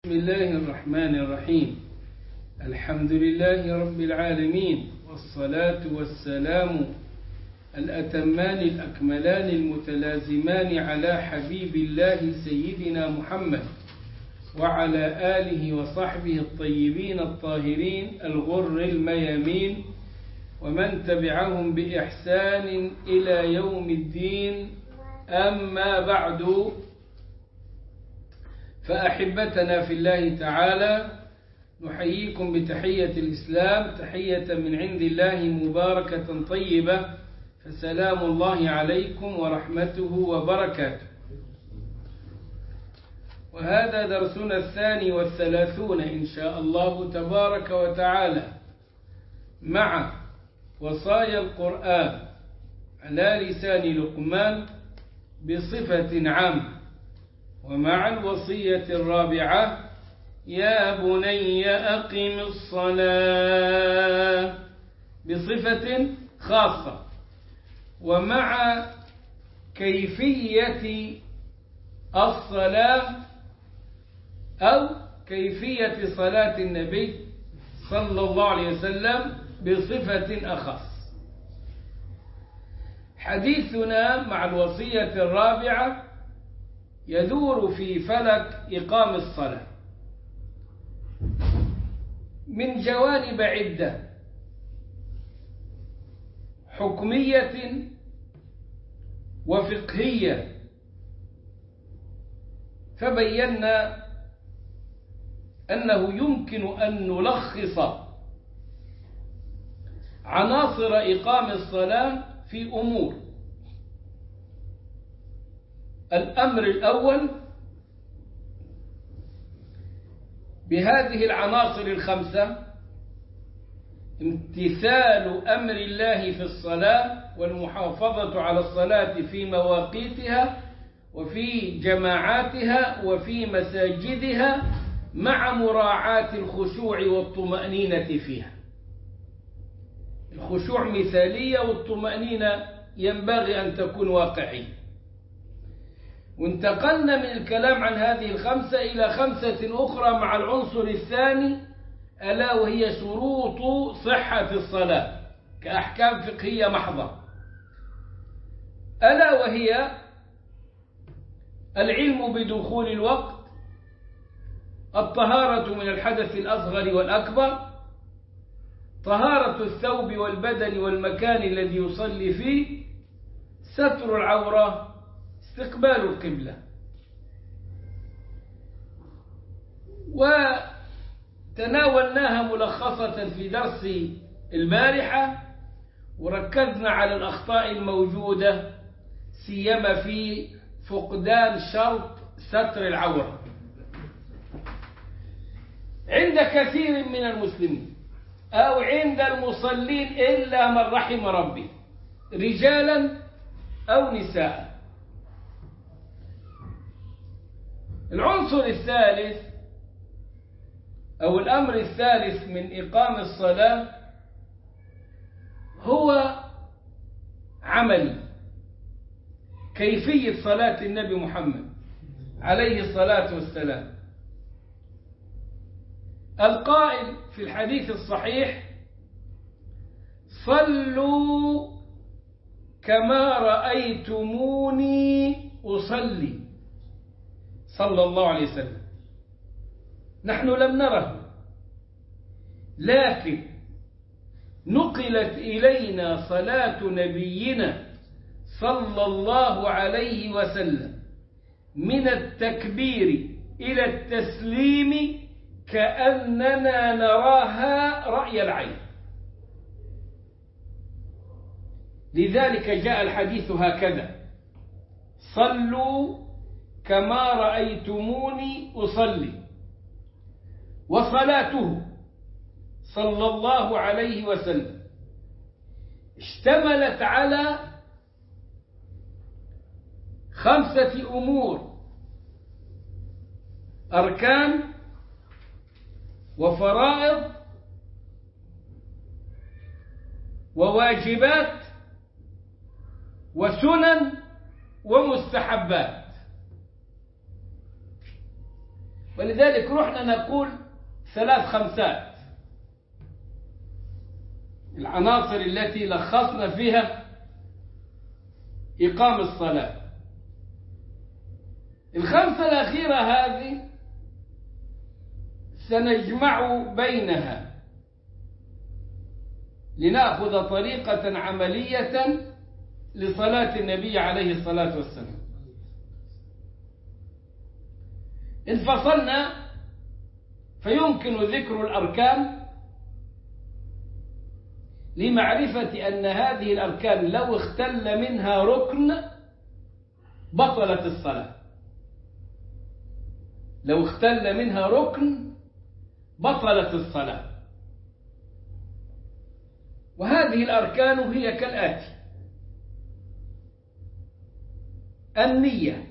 بسم الله الرحمن الرحيم الحمد لله رب العالمين والصلاة والسلام الأتمان الأكملان المتلازمان على حبيب الله سيدنا محمد وعلى آله وصحبه الطيبين الطاهرين الغر الميامين ومن تبعهم بإحسان إلى يوم الدين أما بعد فأحبتنا في الله تعالى نحييكم بتحية الإسلام تحية من عند الله مباركة طيبة فسلام الله عليكم ورحمته وبركاته وهذا درسنا الثاني والثلاثون إن شاء الله تبارك وتعالى مع وصايا القرآن على لسان لقمان بصفة عامة ومع الوصية الرابعة يا بني أقم الصلاة بصفة خاصة ومع كيفية الصلاة أو كيفية صلاة النبي صلى الله عليه وسلم بصفة أخص حديثنا مع الوصية الرابعة يدور في فلك إقام الصلاة من جوانب عدة حكمية وفقهية فبينا أنه يمكن أن نلخص عناصر إقام الصلاة في أمور الأمر الأول بهذه العناصر الخمسة امتثال أمر الله في الصلاة والمحافظة على الصلاة في مواقيتها وفي جماعاتها وفي مساجدها مع مراعاة الخشوع والطمأنينة فيها الخشوع مثالية والطمأنينة ينبغي أن تكون واقعية وانتقلنا من الكلام عن هذه الخمسة إلى خمسة أخرى مع العنصر الثاني ألا وهي شروط صحة الصلاة كأحكام فقهية محضة ألا وهي العلم بدخول الوقت الطهارة من الحدث الأصغر والأكبر طهارة الثوب والبدن والمكان الذي يصلي فيه ستر العورة استقبال القبلة وتناولناها ملخصة في درس البارحة وركزنا على الأخطاء الموجودة سيما في فقدان شرط ستر العورة عند كثير من المسلمين أو عند المصلين إلا من رحم ربي رجالا أو نساء العنصر الثالث أو الأمر الثالث من إقام الصلاة هو عملي كيفية صلاة النبي محمد عليه الصلاة والسلام القائل في الحديث الصحيح صلوا كما رأيتموني أصلي صلى الله عليه وسلم نحن لم نره لكن نقلت إلينا صلاة نبينا صلى الله عليه وسلم من التكبير إلى التسليم كأننا نراها رأي العين لذلك جاء الحديث هكذا صلوا كما رأيتموني أصلي وصلاته صلى الله عليه وسلم اشتملت على خمسة أمور أركان وفرائض وواجبات وسنن ومستحبات ولذلك رحنا نقول ثلاث خمسات العناصر التي لخصنا فيها إقام الصلاة الخمسة الأخيرة هذه سنجمع بينها لنأخذ طريقة عملية لصلاة النبي عليه الصلاة والسلام انفصلنا فيمكن ذكر الأركان لمعرفة أن هذه الأركان لو اختل منها ركن بطلت الصلاة لو اختل منها ركن بطلت الصلاة وهذه الأركان هي كالآتي النية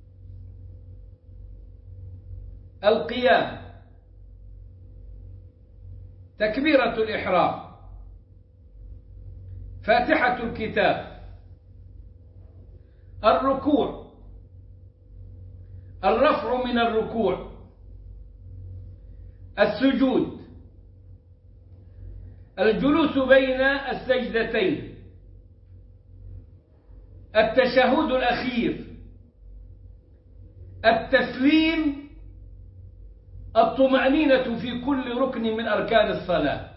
القيام تكبيرة الإحرام فاتحة الكتاب الركوع الرفع من الركوع السجود الجلوس بين السجدتين التشهد الأخير التسليم الطمأنينة في كل ركن من أركان الصلاة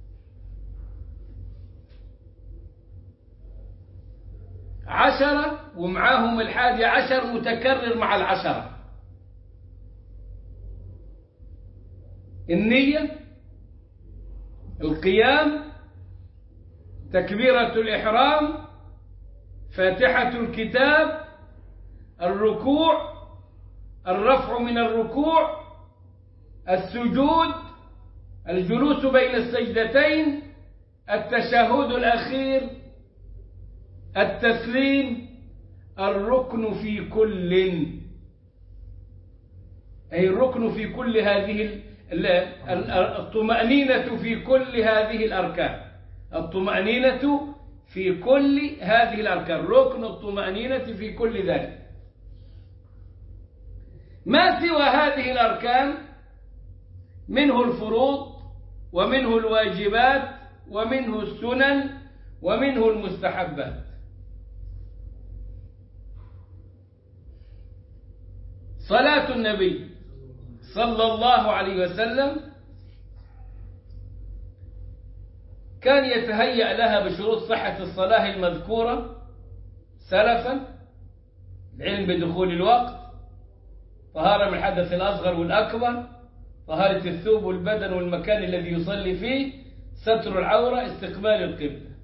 عشرة ومعاهم الحادي عشر متكرر مع العشرة النية القيام تكبيرة الإحرام فاتحة الكتاب الركوع الرفع من الركوع السجود الجلوس بين السجدتين التشهد الأخير التسليم الركن في كل أي الركن في كل هذه الطمأنينة في كل هذه الأركان الطمأنينة في كل هذه الأركان ركن الطمأنينة في كل ذلك ما سوى هذه الأركان منه الفروض ومنه الواجبات ومنه السنن ومنه المستحبات صلاة النبي صلى الله عليه وسلم كان يتهيأ لها بشروط صحة الصلاة المذكورة سلفا العلم بدخول الوقت طهارة من الحدث الأصغر والأكبر طهارة الثوب والبدن والمكان الذي يصلي فيه ستر العورة استقبال القبلة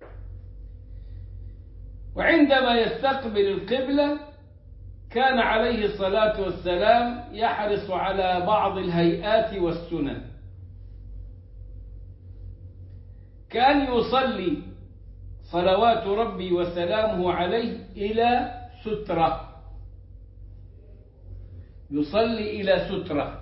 وعندما يستقبل القبلة كان عليه الصلاة والسلام يحرص على بعض الهيئات والسنن كان يصلي صلوات ربي وسلامه عليه إلى سترة يصلي إلى سترة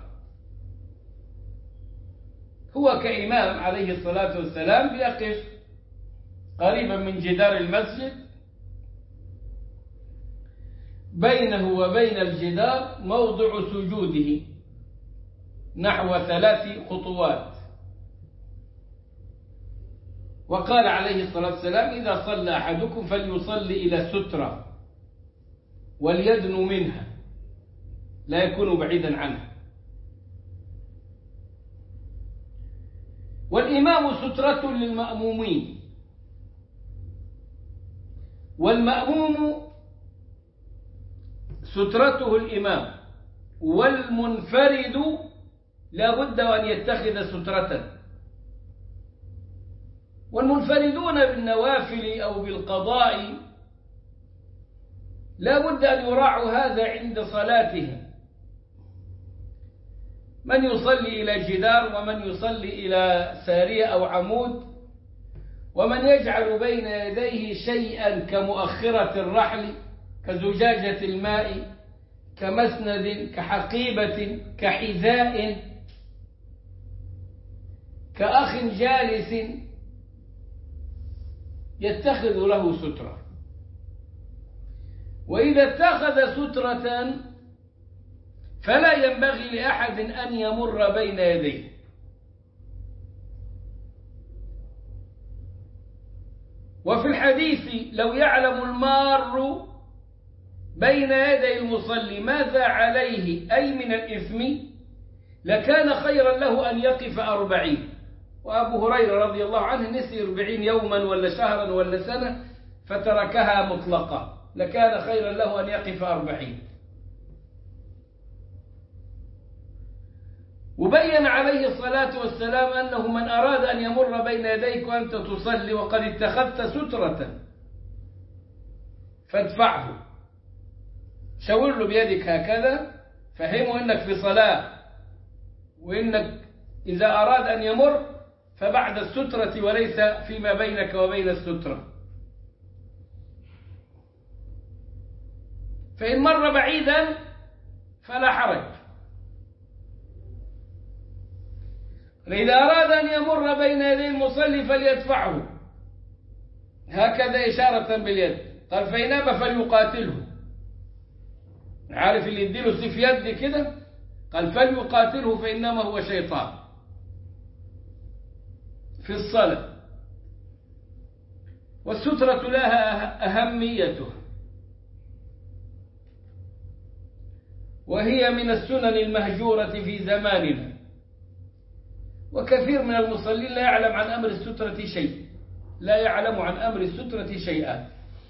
هو كإمام عليه الصلاة والسلام بيقف قريبا من جدار المسجد بينه وبين الجدار موضع سجوده نحو ثلاث خطوات وقال عليه الصلاة والسلام إذا صلى أحدكم فليصلي إلى سترة وليدن منها لا يكون بعيدا عنها والإمام سترة للمأمومين والمأموم سترته الإمام والمنفرد لا بد أن يتخذ سترة والمنفردون بالنوافل أو بالقضاء لا بد أن يراعوا هذا عند صلاتهم من يصلي إلى جدار ومن يصلي إلى سارية أو عمود ومن يجعل بين يديه شيئا كمؤخرة الرحل كزجاجة الماء كمسند كحقيبة كحذاء كأخ جالس يتخذ له سترة وإذا اتخذ سترة فلا ينبغي لأحد أن يمر بين يديه وفي الحديث لو يعلم المار بين يدي المصلي ماذا عليه أي من الإثم لكان خيرا له أن يقف أربعين وأبو هريرة رضي الله عنه نسي أربعين يوما ولا شهرا ولا سنة فتركها مطلقة لكان خيرا له أن يقف أربعين وبين عليه الصلاة والسلام أنه من أراد أن يمر بين يديك وأنت تصلي وقد اتخذت سترة فادفعه شاور له بيدك هكذا فهمه أنك في صلاة وإنك إذا أراد أن يمر فبعد السترة وليس فيما بينك وبين السترة فإن مر بعيدا فلا حرج فإذا أراد أن يمر بين يدي المصلي فليدفعه هكذا إشارة باليد قال فإن أبى فليقاتله عارف اللي يديله سيف يد كده قال فليقاتله فإنما هو شيطان في الصلاة والسترة لها أهميتها وهي من السنن المهجورة في زماننا وكثير من المصلين لا يعلم عن أمر السترة شيء لا يعلم عن أمر السترة شيئا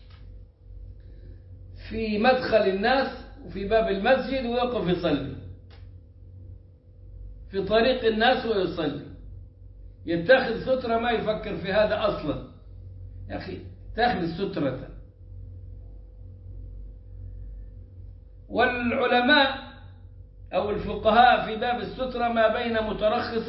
في مدخل الناس وفي باب المسجد ويقف يصلي في طريق الناس ويصلي يتخذ سترة ما يفكر في هذا أصلا يا أخي تاخذ سترة والعلماء أو الفقهاء في باب السترة ما بين مترخص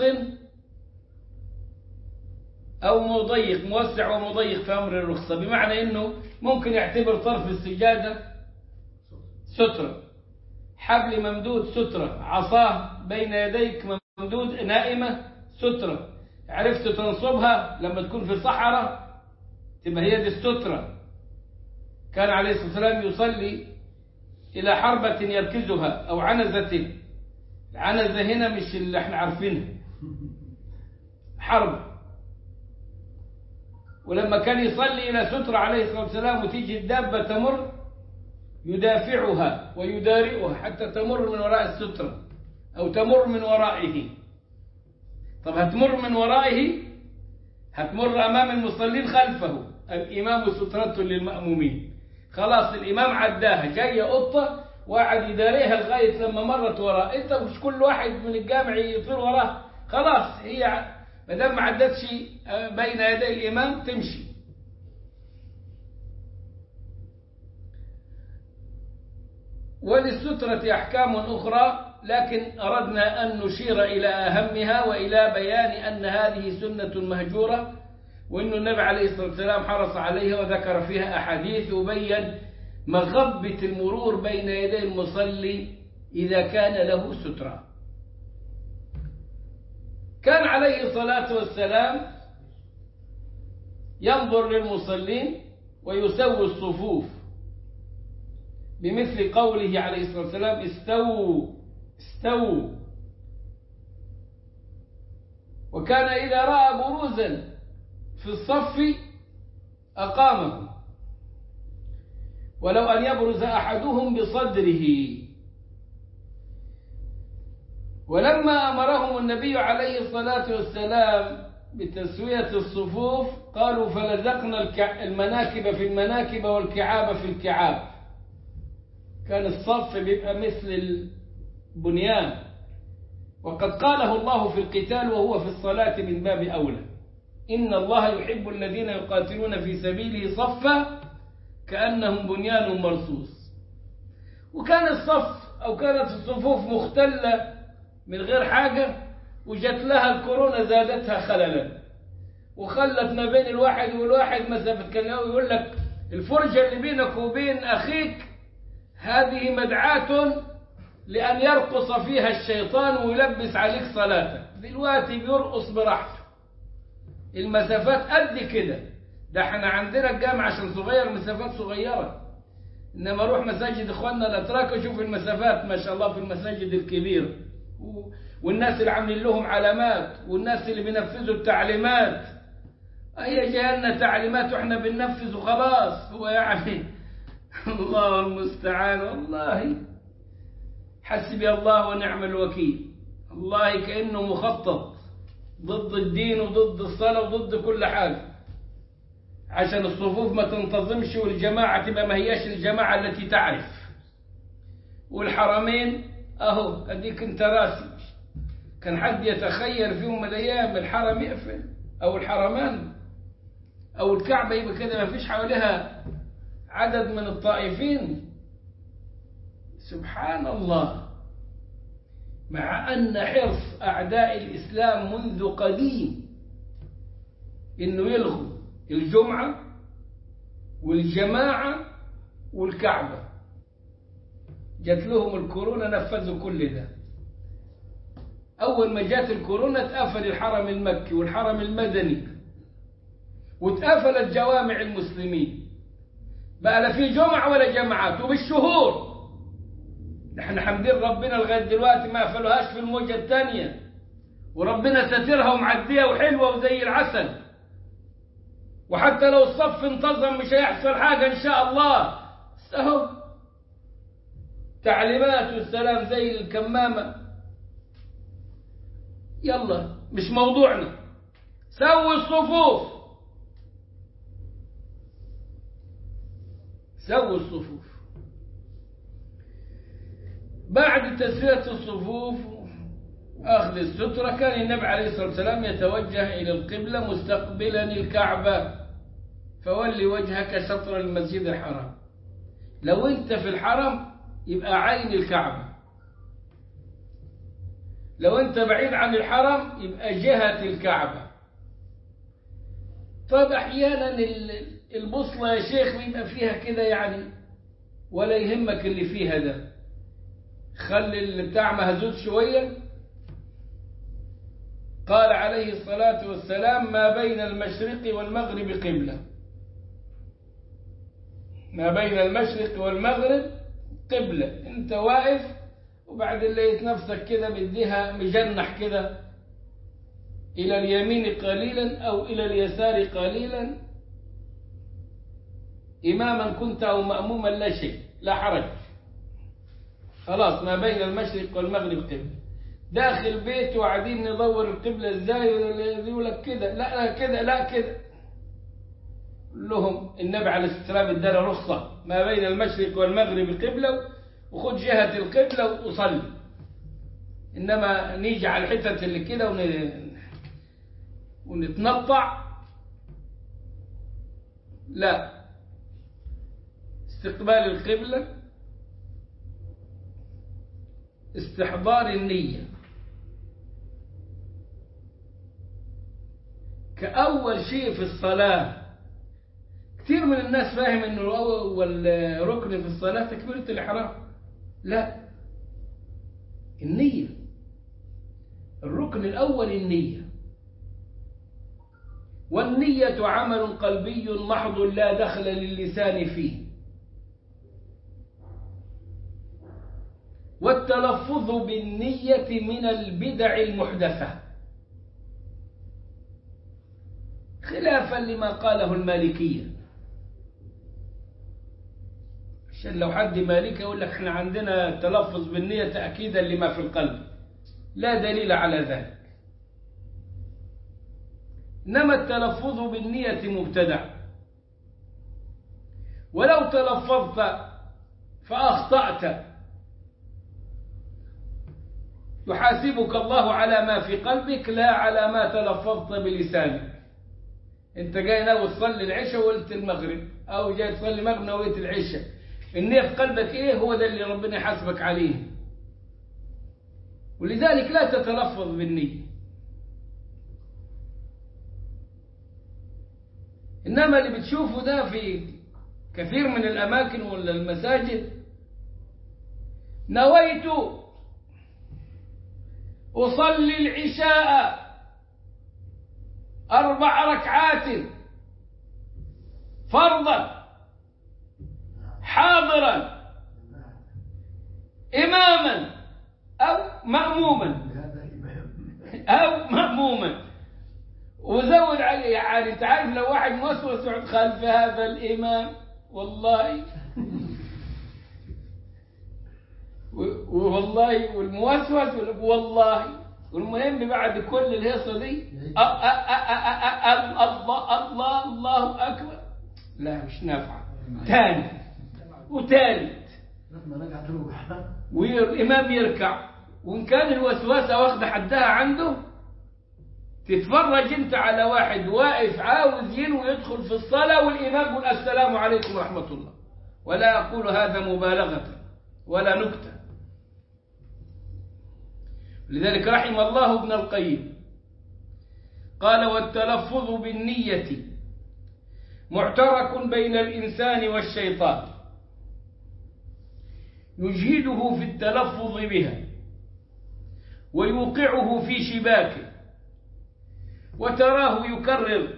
أو مضيق موسع ومضيق في أمر الرخصة بمعنى أنه ممكن يعتبر طرف السجادة سترة حبل ممدود سترة عصاه بين يديك ممدود نائمة سترة عرفت تنصبها لما تكون في صحراء تبقى هي دي السترة كان عليه الصلاة والسلام يصلي إلى حربة يركزها أو عنزة العنزة هنا مش اللي احنا عارفينها حرب ولما كان يصلي إلى سترة عليه الصلاة والسلام وتيجي الدابة تمر يدافعها ويدارئها حتى تمر من وراء السترة أو تمر من ورائه طب هتمر من ورائه هتمر أمام المصلين خلفه الإمام سترة للمأمومين خلاص الإمام عداها جاية قطة وقعد يداريها لغاية لما مرت وراه أنت مش كل واحد من الجامع يطير وراه خلاص هي ما دام ما عدتش بين يدي الإمام تمشي وللسترة أحكام أخرى لكن أردنا أن نشير إلى أهمها وإلى بيان أن هذه سنة مهجورة وأن النبي عليه الصلاة والسلام حرص عليها وذكر فيها أحاديث وبين مغبة المرور بين يدي المصلي إذا كان له سترة كان عليه الصلاة والسلام ينظر للمصلين ويسوي الصفوف بمثل قوله عليه الصلاة والسلام استووا استووا وكان إذا رأى بروزا في الصف أقامه ولو أن يبرز أحدهم بصدره ولما أمرهم النبي عليه الصلاة والسلام بتسوية الصفوف قالوا فلزقنا المناكب في المناكب والكعاب في الكعاب كان الصف بيبقى مثل البنيان وقد قاله الله في القتال وهو في الصلاة من باب أولى إن الله يحب الذين يقاتلون في سبيله صفا كأنهم بنيان مرصوص وكان الصف أو كانت الصفوف مختلة من غير حاجة وجت لها الكورونا زادتها خللا وخلت ما بين الواحد والواحد مسافة كان يقول لك الفرجة اللي بينك وبين أخيك هذه مدعاة لأن يرقص فيها الشيطان ويلبس عليك صلاتك دلوقتي بيرقص براحته المسافات قد كده ده احنا عندنا الجامع عشان صغير مسافات صغيرة إنما أروح مساجد إخواننا الأتراك وأشوف المسافات ما شاء الله في المساجد الكبيرة و- والناس اللي عاملين لهم علامات والناس اللي بينفذوا التعليمات هي جاء تعليمات واحنا بننفذ وخلاص هو يعني الله المستعان والله حسبي الله ونعم الوكيل الله كأنه مخطط ضد الدين وضد الصلاة وضد كل حاجة عشان الصفوف ما تنتظمش والجماعة تبقى ما هياش الجماعة التي تعرف والحرمين أهو أديك أنت راسي كان حد يتخيل في يوم من الأيام الحرم يقفل أو الحرمان أو الكعبة يبقى كده ما فيش حواليها عدد من الطائفين سبحان الله مع أن حرص أعداء الإسلام منذ قديم إنه يلغوا الجمعة والجماعة والكعبة جات لهم الكورونا نفذوا كل ده أول ما جات الكورونا اتقفل الحرم المكي والحرم المدني واتقفلت جوامع المسلمين بقى لا في جمعة ولا جماعات وبالشهور نحن حمدين ربنا لغاية دلوقتي ما قفلوهاش في الموجة الثانية وربنا ساترها ومعدية وحلوة وزي العسل وحتى لو الصف انتظم مش هيحصل حاجة إن شاء الله اهو تعليمات والسلام زي الكمامة يلا مش موضوعنا سوي الصفوف سووا الصفوف بعد تسوية الصفوف أخذ السترة كان النبي عليه الصلاة والسلام يتوجه إلى القبلة مستقبلا الكعبة فولي وجهك شطر المسجد الحرام لو أنت في الحرم يبقى عين الكعبة لو أنت بعيد عن الحرم يبقى جهة الكعبة طيب أحيانا البوصلة يا شيخ بيبقى فيها كده يعني ولا يهمك اللي فيها ده خلي البتاع مهزوز شوية قال عليه الصلاة والسلام ما بين المشرق والمغرب قبلة ما بين المشرق والمغرب قبلة انت واقف وبعد لقيت نفسك كده بديها مجنح كده إلى اليمين قليلا أو إلى اليسار قليلا إماما كنت أو مأموما لا شيء لا حرج خلاص ما بين المشرق والمغرب قبلة داخل بيت وقاعدين ندور القبلة ازاي يقول لك كده لا لا كده لا كده لهم النبي عليه الصلاة والسلام ادانا رخصة ما بين المشرق والمغرب قبلة وخد جهة القبلة وصلي إنما نيجي على الحتت اللي كده ون... ونتنطع لا استقبال القبلة استحضار النية كأول شيء في الصلاة كثير من الناس فاهم انه اول ركن في الصلاة تكبيرة الإحرام لا النية الركن الأول النية والنية عمل قلبي محض لا دخل للسان فيه والتلفظ بالنية من البدع المحدثة خلافا لما قاله المالكية عشان لو حد مالكي يقول لك احنا عندنا التلفظ بالنية تأكيدا لما في القلب لا دليل على ذلك إنما التلفظ بالنية مبتدع ولو تلفظت فأخطأت يحاسبك الله على ما في قلبك لا على ما تلفظت بلسانك انت جاي ناوي تصلي العشاء وقلت المغرب او جاي تصلي المغرب نويت العشاء النية في قلبك ايه هو ده اللي ربنا يحاسبك عليه ولذلك لا تتلفظ بالنية إنما اللي بتشوفه ده في كثير من الأماكن ولا المساجد نويت أصلي العشاء أربع ركعات فرضا حاضرا إماما أو مأموما هذا إمام أو مأموما وزود عليه يعني أنت عارف لو واحد موسوس يقعد خلف هذا الإمام والله و- والله والموسوس وال- والله والمهم بعد كل الهيصة دي أ- أ- أ- أ- أ- أ- الله الله الله أكبر لا مش نافعة تاني وتالت لما رجع تروح والإمام يركع وإن كان الوسوسة واخدة حدها عنده تتفرج أنت على واحد واقف عاوز ينوي يدخل في الصلاة والإمام يقول السلام عليكم ورحمة الله ولا يقول هذا مبالغة ولا نكتة لذلك رحم الله ابن القيم قال والتلفظ بالنية معترك بين الإنسان والشيطان يجهده في التلفظ بها ويوقعه في شباكه وتراه يكرر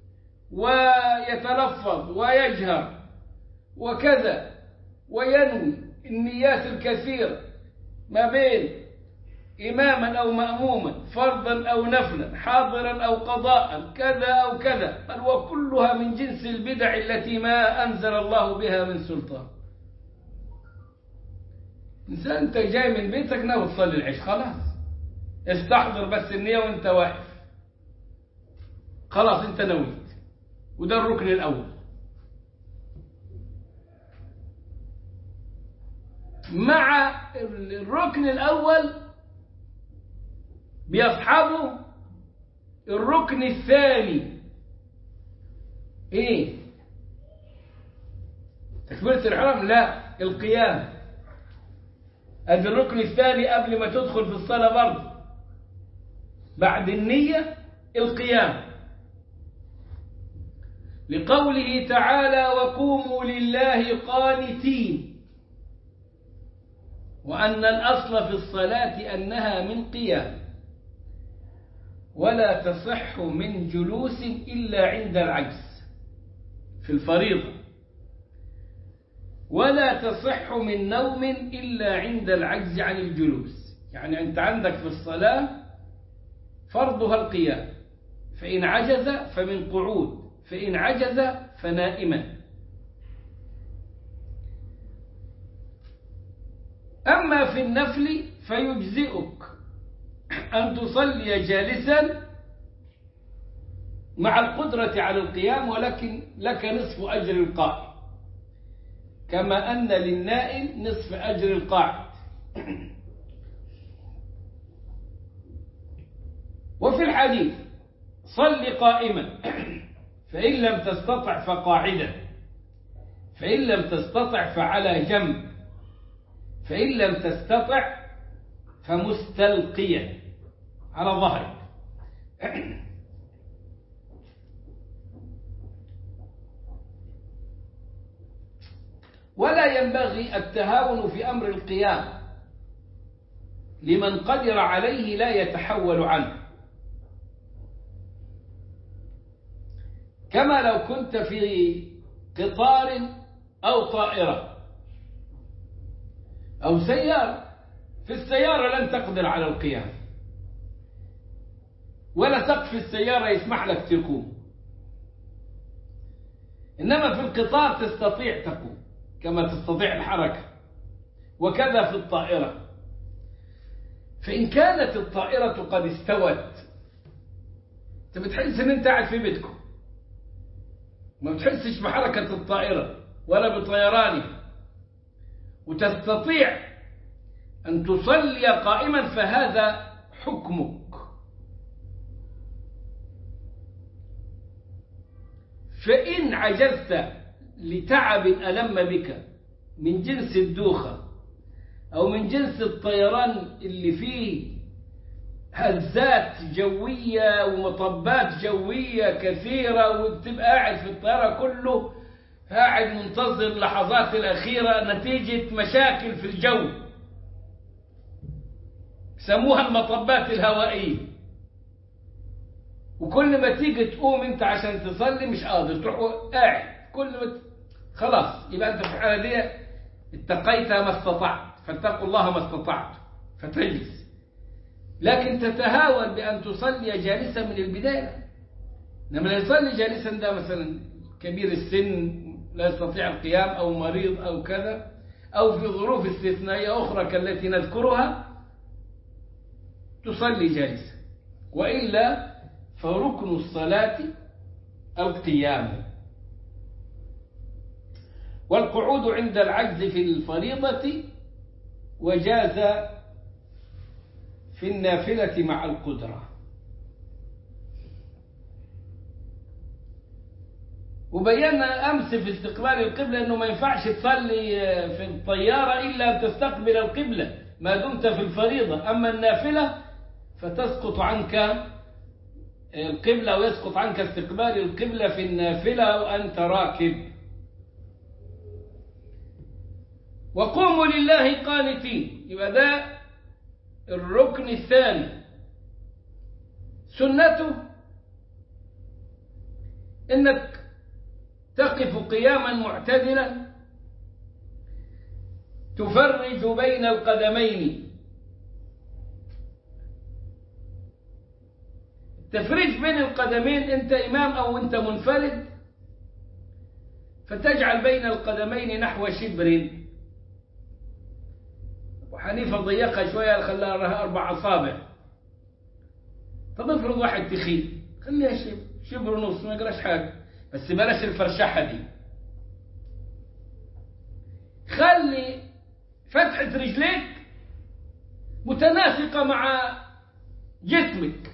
ويتلفظ ويجهر وكذا وينوي النيات الكثيرة ما بين إماما أو مأموما فرضا أو نفلا حاضرا أو قضاء كذا أو كذا بل وكلها من جنس البدع التي ما أنزل الله بها من سلطان إنسان أنت جاي من بيتك ناوي تصلي العشاء خلاص استحضر بس النية وأنت واقف خلاص أنت نويت وده الركن الأول مع الركن الأول بيصحبه الركن الثاني ايه تكبيرة الحرام لا القيام ادي الركن الثاني قبل ما تدخل في الصلاة برضه بعد النية القيام لقوله تعالى وقوموا لله قانتين وأن الأصل في الصلاة أنها من قيام ولا تصح من جلوس إلا عند العجز في الفريضة ولا تصح من نوم إلا عند العجز عن الجلوس يعني أنت عندك في الصلاة فرضها القيام فإن عجز فمن قعود فإن عجز فنائما أما في النفل فيجزئك أن تصلي جالسا مع القدرة على القيام ولكن لك نصف أجر القائم كما أن للنائم نصف أجر القاعد وفي الحديث صل قائما فإن لم تستطع فقاعدا فإن لم تستطع فعلى جنب فإن لم تستطع فمستلقيا على ظهرك ولا ينبغي التهاون في أمر القيام لمن قدر عليه لا يتحول عنه كما لو كنت في قطار أو طائرة أو سيارة في السيارة لن تقدر على القيام ولا سقف السيارة يسمح لك تقوم إنما في القطار تستطيع تقوم كما تستطيع الحركة وكذا في الطائرة فإن كانت الطائرة قد استوت أنت بتحس إن أنت قاعد في بيتكم ما بتحسش بحركة الطائرة ولا بطيرانها وتستطيع أن تصلي قائما فهذا حكمك فإن عجزت لتعب ألم بك من جنس الدوخة أو من جنس الطيران اللي فيه هزات جوية ومطبات جوية كثيرة وتبقى قاعد في الطيارة كله قاعد منتظر اللحظات الأخيرة نتيجة مشاكل في الجو سموها المطبات الهوائية وكل ما تيجي تقوم انت عشان تصلي مش قادر تروح قاعد كل ما خلاص يبقى أنت في الحالة دي اتقيت ما استطعت فاتقوا الله ما استطعت فتجلس لكن تتهاون بأن تصلي جالسا من البداية لما يصلي جالسا ده مثلا كبير السن لا يستطيع القيام أو مريض أو كذا أو في ظروف استثنائية أخرى كالتي نذكرها تصلي جالسا وإلا فركن الصلاة القيام والقعود عند العجز في الفريضة وجاز في النافلة مع القدرة وبينا أمس في استقبال القبلة أنه ما ينفعش تصلي في الطيارة إلا أن تستقبل القبلة ما دمت في الفريضة أما النافلة فتسقط عنك القبلة ويسقط عنك استقبال القبلة في النافلة وأنت راكب وقوموا لله قانتين يبقى ده الركن الثاني سنته انك تقف قياما معتدلا تفرج بين القدمين التفريج بين القدمين انت امام او انت منفرد فتجعل بين القدمين نحو شبر وحنيفة ضيقها شوية خلاها لها أربع أصابع طب افرض واحد تخين خليها شبر شبر ونص ما يقراش حاجة بس بلاش الفرشحة دي خلي فتحة رجليك متناسقة مع جسمك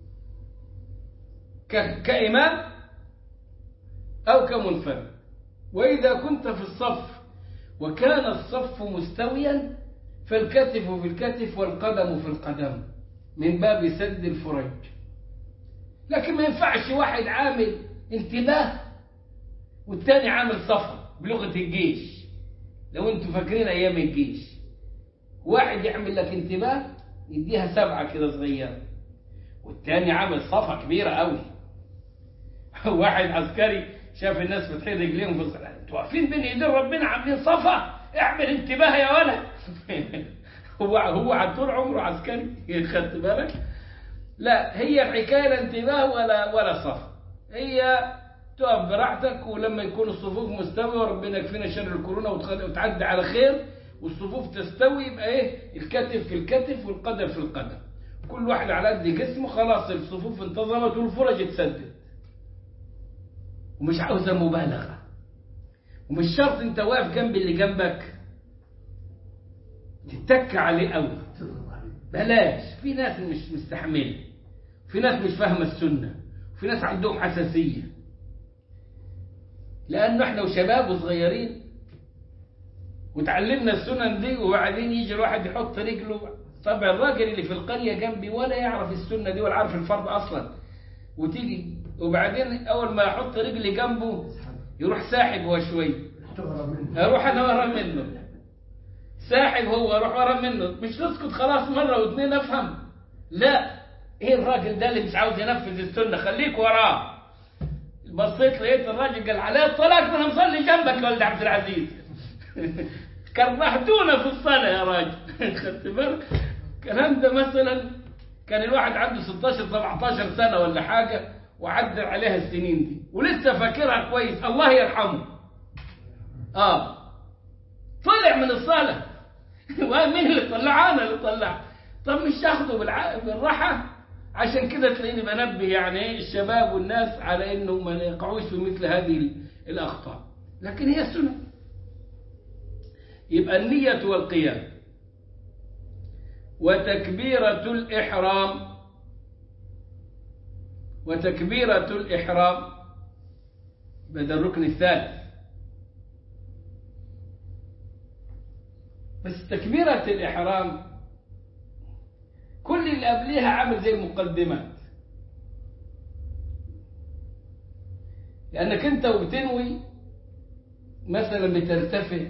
كإمام أو كمنفرد وإذا كنت في الصف وكان الصف مستويا فالكتف في الكتف والقدم في القدم من باب سد الفرج لكن ما ينفعش واحد عامل انتباه والتاني عامل صفا بلغة الجيش لو انتوا فاكرين ايام الجيش واحد يعمل لك انتباه يديها سبعة كده صغيرة والتاني عامل صفا كبيرة قوي واحد عسكري شاف الناس فاتحين رجليهم في الصلاة انتوا واقفين بين ايدين ربنا عاملين صفا اعمل انتباه يا ولد هو هو على طول عمره عسكري خدت بالك لا هي الحكايه لا انتباه ولا ولا صف هي تقف براحتك ولما يكون الصفوف مستويه وربنا يكفينا شر الكورونا وتعدي على خير والصفوف تستوي يبقى ايه الكتف في الكتف والقدم في القدم كل واحد على قد جسمه خلاص الصفوف انتظمت والفرج اتسدت ومش عاوزه مبالغه ومش شرط انت واقف جنب اللي جنبك تتك عليه قوي بلاش في ناس مش مستحمله في ناس مش فاهمه السنه وفي ناس عندهم حساسيه لانه احنا وشباب وصغيرين وتعلمنا السنن دي وبعدين يجي الواحد يحط رجله طبعا الراجل اللي في القريه جنبي ولا يعرف السنه دي ولا عارف الفرض اصلا وتيجي وبعدين اول ما يحط رجلي جنبه يروح ساحب هو شوي اروح انا ورا منه ساحب هو اروح ورا منه مش نسكت خلاص مره واثنين افهم لا ايه الراجل ده اللي مش عاوز ينفذ السنه خليك وراه بصيت لقيت الراجل قال عليه الطلاق انا مصلي جنبك يا ولد عبد العزيز كرهتونا في الصلاه يا راجل خدت بالك الكلام ده مثلا كان الواحد عنده 16 17 سنه ولا حاجه وعدى عليها السنين دي ولسه فاكرها كويس الله يرحمه اه طلع من الصلاه مين اللي طلع انا اللي طلع طب مش تاخده بالع... بالراحه عشان كده تلاقيني بنبه يعني الشباب والناس على انه ما يقعوش في مثل هذه الاخطاء لكن هي السنه يبقى النية والقيام وتكبيرة الإحرام وتكبيرة الإحرام بدل الركن الثالث بس تكبيرة الإحرام كل اللي قبليها عامل زي المقدمات لأنك أنت وبتنوي مثلا بتلتفت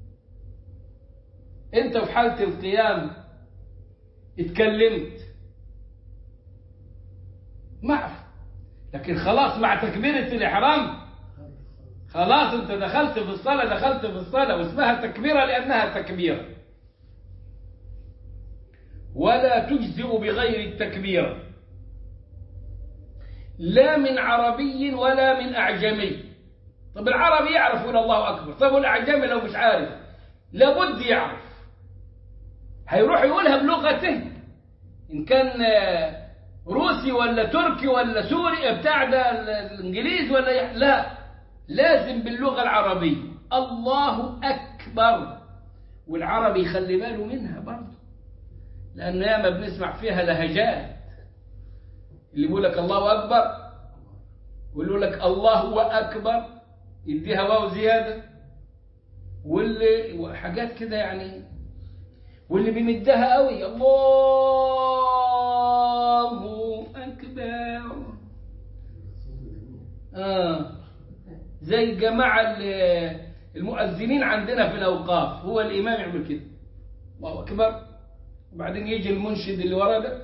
أنت في حالة القيام اتكلمت معف لكن خلاص مع تكبيرة الإحرام خلاص انت دخلت في الصلاة دخلت في الصلاة واسمها تكبيرة لأنها تكبيرة ولا تجزئ بغير التكبيرة لا من عربي ولا من أعجمي طب العربي يعرف يقول الله أكبر طب والأعجمي لو مش عارف لابد يعرف هيروح يقولها بلغته إن كان روسي ولا تركي ولا سوري بتاع ده الإنجليز ولا يح... لا لازم باللغة العربية الله أكبر والعربي يخلي باله منها برضه لأن ياما بنسمع فيها لهجات اللي يقول لك الله أكبر واللي لك الله أكبر يديها واو زيادة واللي حاجات كده يعني واللي بيمدها قوي الله أكبر آه زي الجماعة المؤذنين عندنا في الأوقاف هو الإمام يعمل كده الله أكبر وبعدين يجي المنشد اللي ورا ده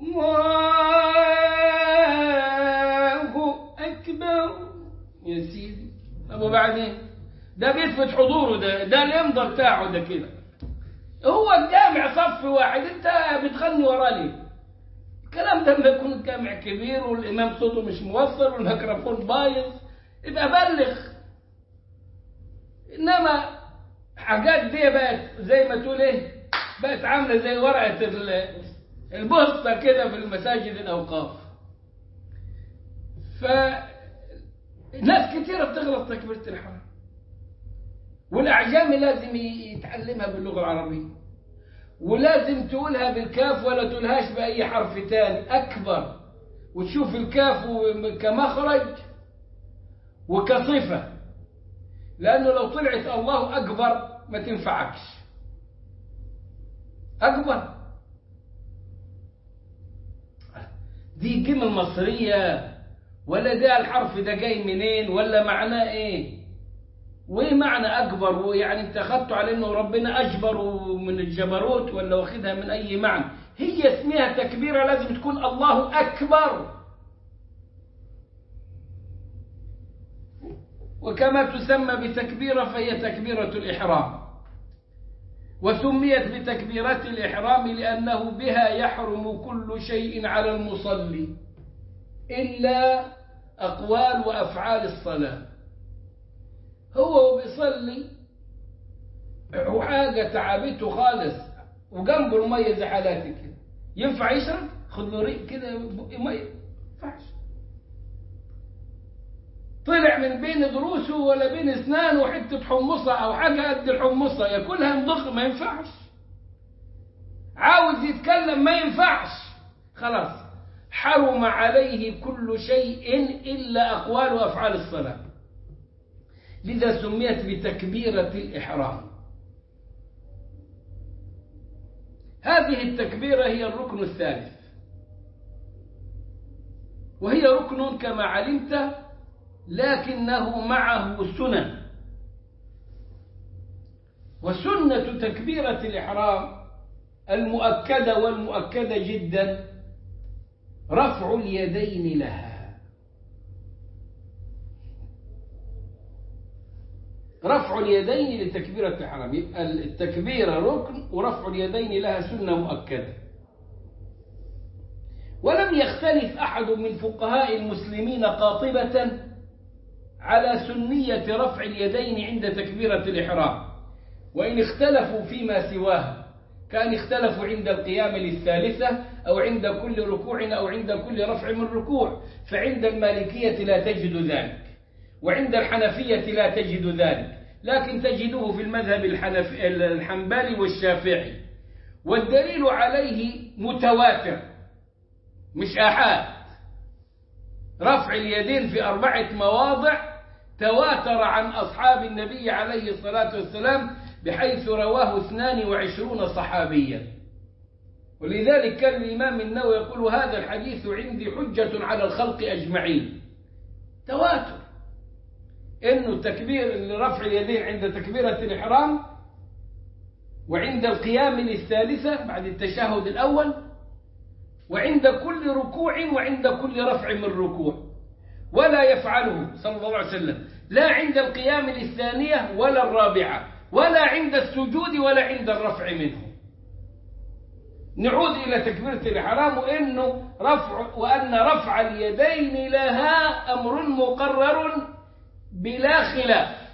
الله أكبر يا سيدي طب وبعدين ده بيثبت حضوره ده ده الإمضة بتاعه ده كده هو الجامع صف واحد انت بتغني وراه ليه الكلام ده لما يكون الجامع كبير والإمام صوته مش موصل والميكروفون بايظ يبقى بلغ إنما حاجات دي بقت زي ما تقول إيه بقت عاملة زي ورقة البوسطة كده في المساجد الأوقاف فناس كثيرة بتغلط تكبيرة الحرام والأعجامي لازم يتعلمها باللغة العربية ولازم تقولها بالكاف ولا تقولهاش بأي حرف تاني أكبر وتشوف الكاف كمخرج وكصفة لأنه لو طلعت الله أكبر ما تنفعكش أكبر دي الجمل المصرية ولا ده الحرف ده جاي منين ولا معناه ايه وايه معنى اكبر ويعني انت اخدته على انه ربنا اجبر من الجبروت ولا واخدها من اي معنى هي اسمها تكبيرة لازم تكون الله اكبر وكما تسمى بتكبيرة فهي تكبيرة الإحرام وسميت بتكبيرة الإحرام لأنه بها يحرم كل شيء على المصلي إلا أقوال وأفعال الصلاة هو بيصلي وحاجة تعبته خالص وجنبه المية زي حالاتي كده ينفع يشرب خذ له ريق كده مية ينفعش طلع من بين ضروسه ولا بين اسنانه حته حمصه او حاجه قد الحمصه ياكلها يمضغ ما ينفعش عاوز يتكلم ما ينفعش خلاص حرم عليه كل شيء الا اقوال وافعال الصلاه لذا سميت بتكبيره الاحرام هذه التكبيره هي الركن الثالث وهي ركن كما علمت لكنه معه سنن وسنة تكبيرة الإحرام المؤكدة والمؤكدة جدا رفع اليدين لها رفع اليدين لتكبيرة الإحرام يبقى التكبيرة ركن ورفع اليدين لها سنة مؤكدة ولم يختلف أحد من فقهاء المسلمين قاطبة على سنية رفع اليدين عند تكبيرة الإحرام وإن اختلفوا فيما سواه كان اختلفوا عند القيام للثالثة أو عند كل ركوع أو عند كل رفع من ركوع فعند المالكية لا تجد ذلك وعند الحنفية لا تجد ذلك لكن تجده في المذهب الحنف... الحنبلي والشافعي والدليل عليه متواتر مش آحاد رفع اليدين في أربعة مواضع تواتر عن أصحاب النبي عليه الصلاة والسلام بحيث رواه 22 صحابيا ولذلك كان الإمام النووي يقول هذا الحديث عندي حجة على الخلق أجمعين تواتر إنه تكبير رفع اليدين عند تكبيرة الإحرام وعند القيام للثالثة بعد التشهد الأول وعند كل ركوع وعند كل رفع من ركوع ولا يفعله صلى الله عليه وسلم لا عند القيام للثانية ولا الرابعة ولا عند السجود ولا عند الرفع منه نعود إلى تكبيرة الإحرام وإنه رفع وأن رفع اليدين لها أمر مقرر بلا خلاف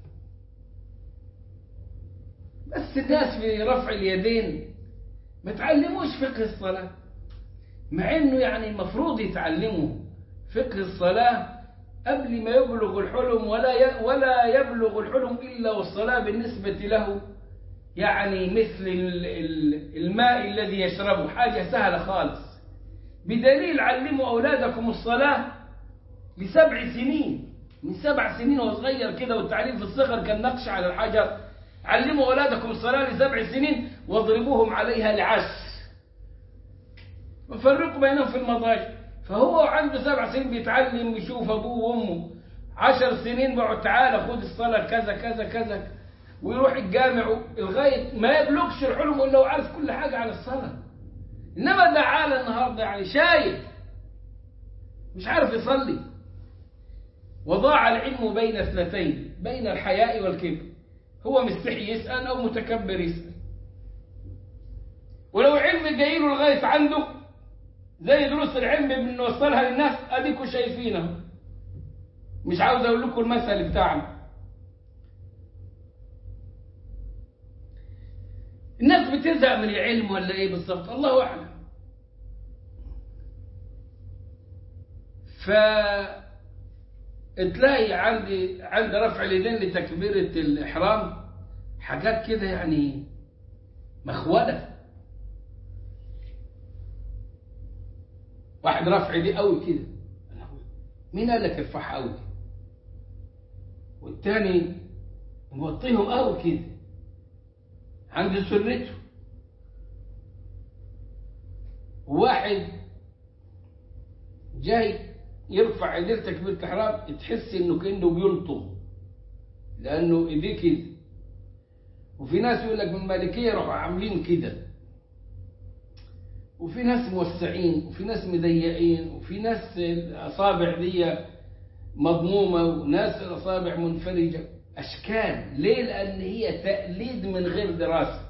بس الناس في رفع اليدين ما تعلموش فقه الصلاة مع إنه يعني المفروض يتعلموا فقه الصلاة قبل ما يبلغ الحلم ولا ولا يبلغ الحلم إلا والصلاة بالنسبة له يعني مثل الماء الذي يشربه حاجة سهلة خالص بدليل علموا أولادكم الصلاة لسبع سنين من سبع سنين وهو صغير كده والتعليم في الصغر كان نقش على الحجر علموا أولادكم الصلاة لسبع سنين واضربوهم عليها لعشر وفرقوا بينهم في المضاجع فهو عنده سبع سنين بيتعلم ويشوف أبوه وأمه عشر سنين بقعد تعالى خد الصلاة كذا كذا كذا ويروح الجامع لغاية ما يبلغش الحلم إلا هو عارف كل حاجة عن الصلاة إنما ده عالة النهاردة يعني شايف مش عارف يصلي وضاع العلم بين اثنتين بين الحياء والكبر هو مستحي يسأل أو متكبر يسأل ولو علم جاي له لغاية عنده زي دروس العلم بنوصلها للناس أديكوا شايفينها مش عاوز أقول لكم المثل بتاعنا الناس بتزهق من العلم ولا ايه بالظبط الله اعلم ف تلاقي عندي عند رفع اليدين لتكبيرة الإحرام حاجات كده يعني مخولة واحد رفع ايديه قوي كده مين قال لك ارفعها قوي والتاني موطيهم قوي كده عند سرته واحد جاي يرفع ايديه تكبيرة الإحرام تحس إنه كأنه بيلطم لأنه إيديه كده وفي ناس يقول لك من المالكية يروحوا عاملين كده وفي ناس موسعين وفي ناس مضيقين وفي ناس الأصابع دي مضمومة وناس الأصابع منفرجة أشكال ليه؟ لأن هي تقليد من غير دراسة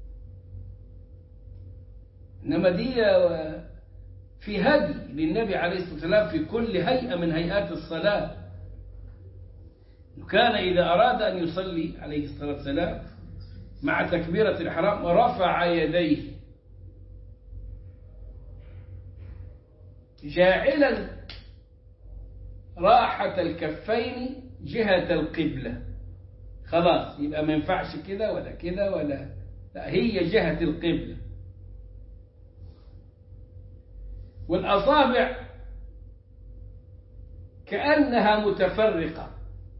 إنما دي في هدي للنبي عليه الصلاة والسلام في كل هيئة من هيئات الصلاة كان إذا أراد أن يصلي عليه الصلاة والسلام مع تكبيرة الإحرام رفع يديه جاعلا راحة الكفين جهة القبلة خلاص يبقى ما ينفعش كده ولا كده ولا لا هي جهة القبلة والأصابع كأنها متفرقة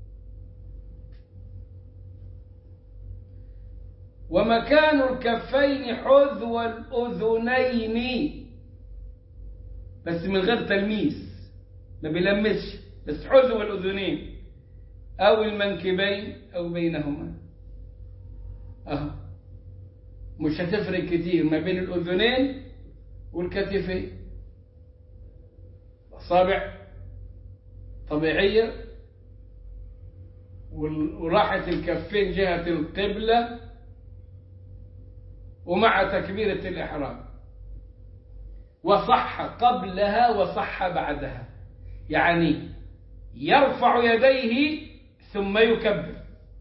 ومكان الكفين حذو الأذنين بس من غير تلميس ما بيلمسش بس حذو الأذنين أو المنكبين أو بينهما أهو مش هتفرق كتير ما بين الأذنين والكتفين أصابع طبيعية وراحة الكفين جهة القبلة ومع تكبيرة الإحرام وصح قبلها وصح بعدها يعني يرفع يديه ثم يكبر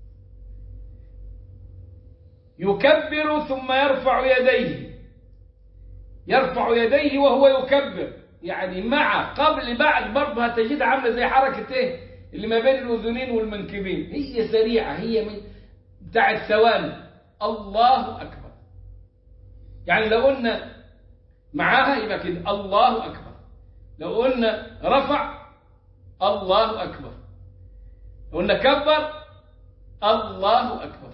يكبر ثم يرفع يديه يرفع يديه وهو يكبر يعني مع قبل بعد برضه هتجدها عامله زي حركه ايه اللي ما بين الاذنين والمنكبين هي سريعه هي من بتاع الثواني الله اكبر يعني لو قلنا معاها يبقى كده الله اكبر لو قلنا رفع الله اكبر لو قلنا كبر الله اكبر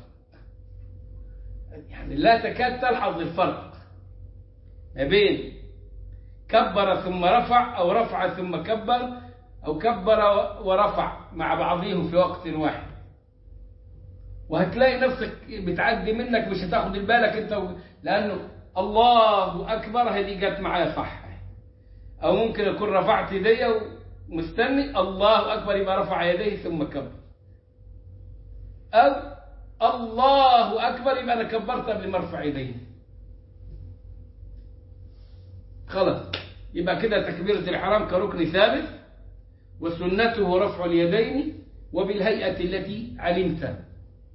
يعني لا تكاد تلحظ الفرق ما بين كبر ثم رفع أو رفع ثم كبر أو كبر ورفع مع بعضهم في وقت واحد وهتلاقي نفسك بتعدي منك مش هتاخد بالك انت و... لأنه الله أكبر هذه جت معايا صح أو ممكن أكون رفعت يدي مستني الله أكبر يبقى رفع يديه ثم كبر أو الله أكبر يبقى أنا كبرت قبل ما أرفع يديه خلاص يبقى كده تكبيرة الحرام كركن ثابت وسنته رفع اليدين وبالهيئة التي علمتها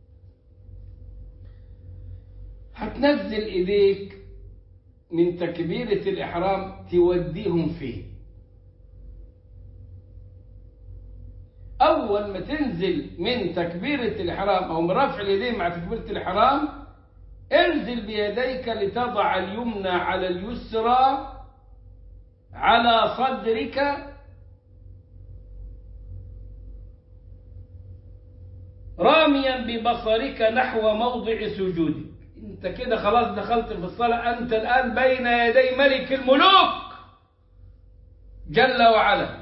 هتنزل ايديك من تكبيرة الإحرام توديهم فيه أول ما تنزل من تكبيرة الإحرام أو من رفع اليدين مع تكبيرة الإحرام انزل بيديك لتضع اليمنى على اليسرى على صدرك راميا ببصرك نحو موضع سجودك انت كده خلاص دخلت في الصلاة انت الان بين يدي ملك الملوك جل وعلا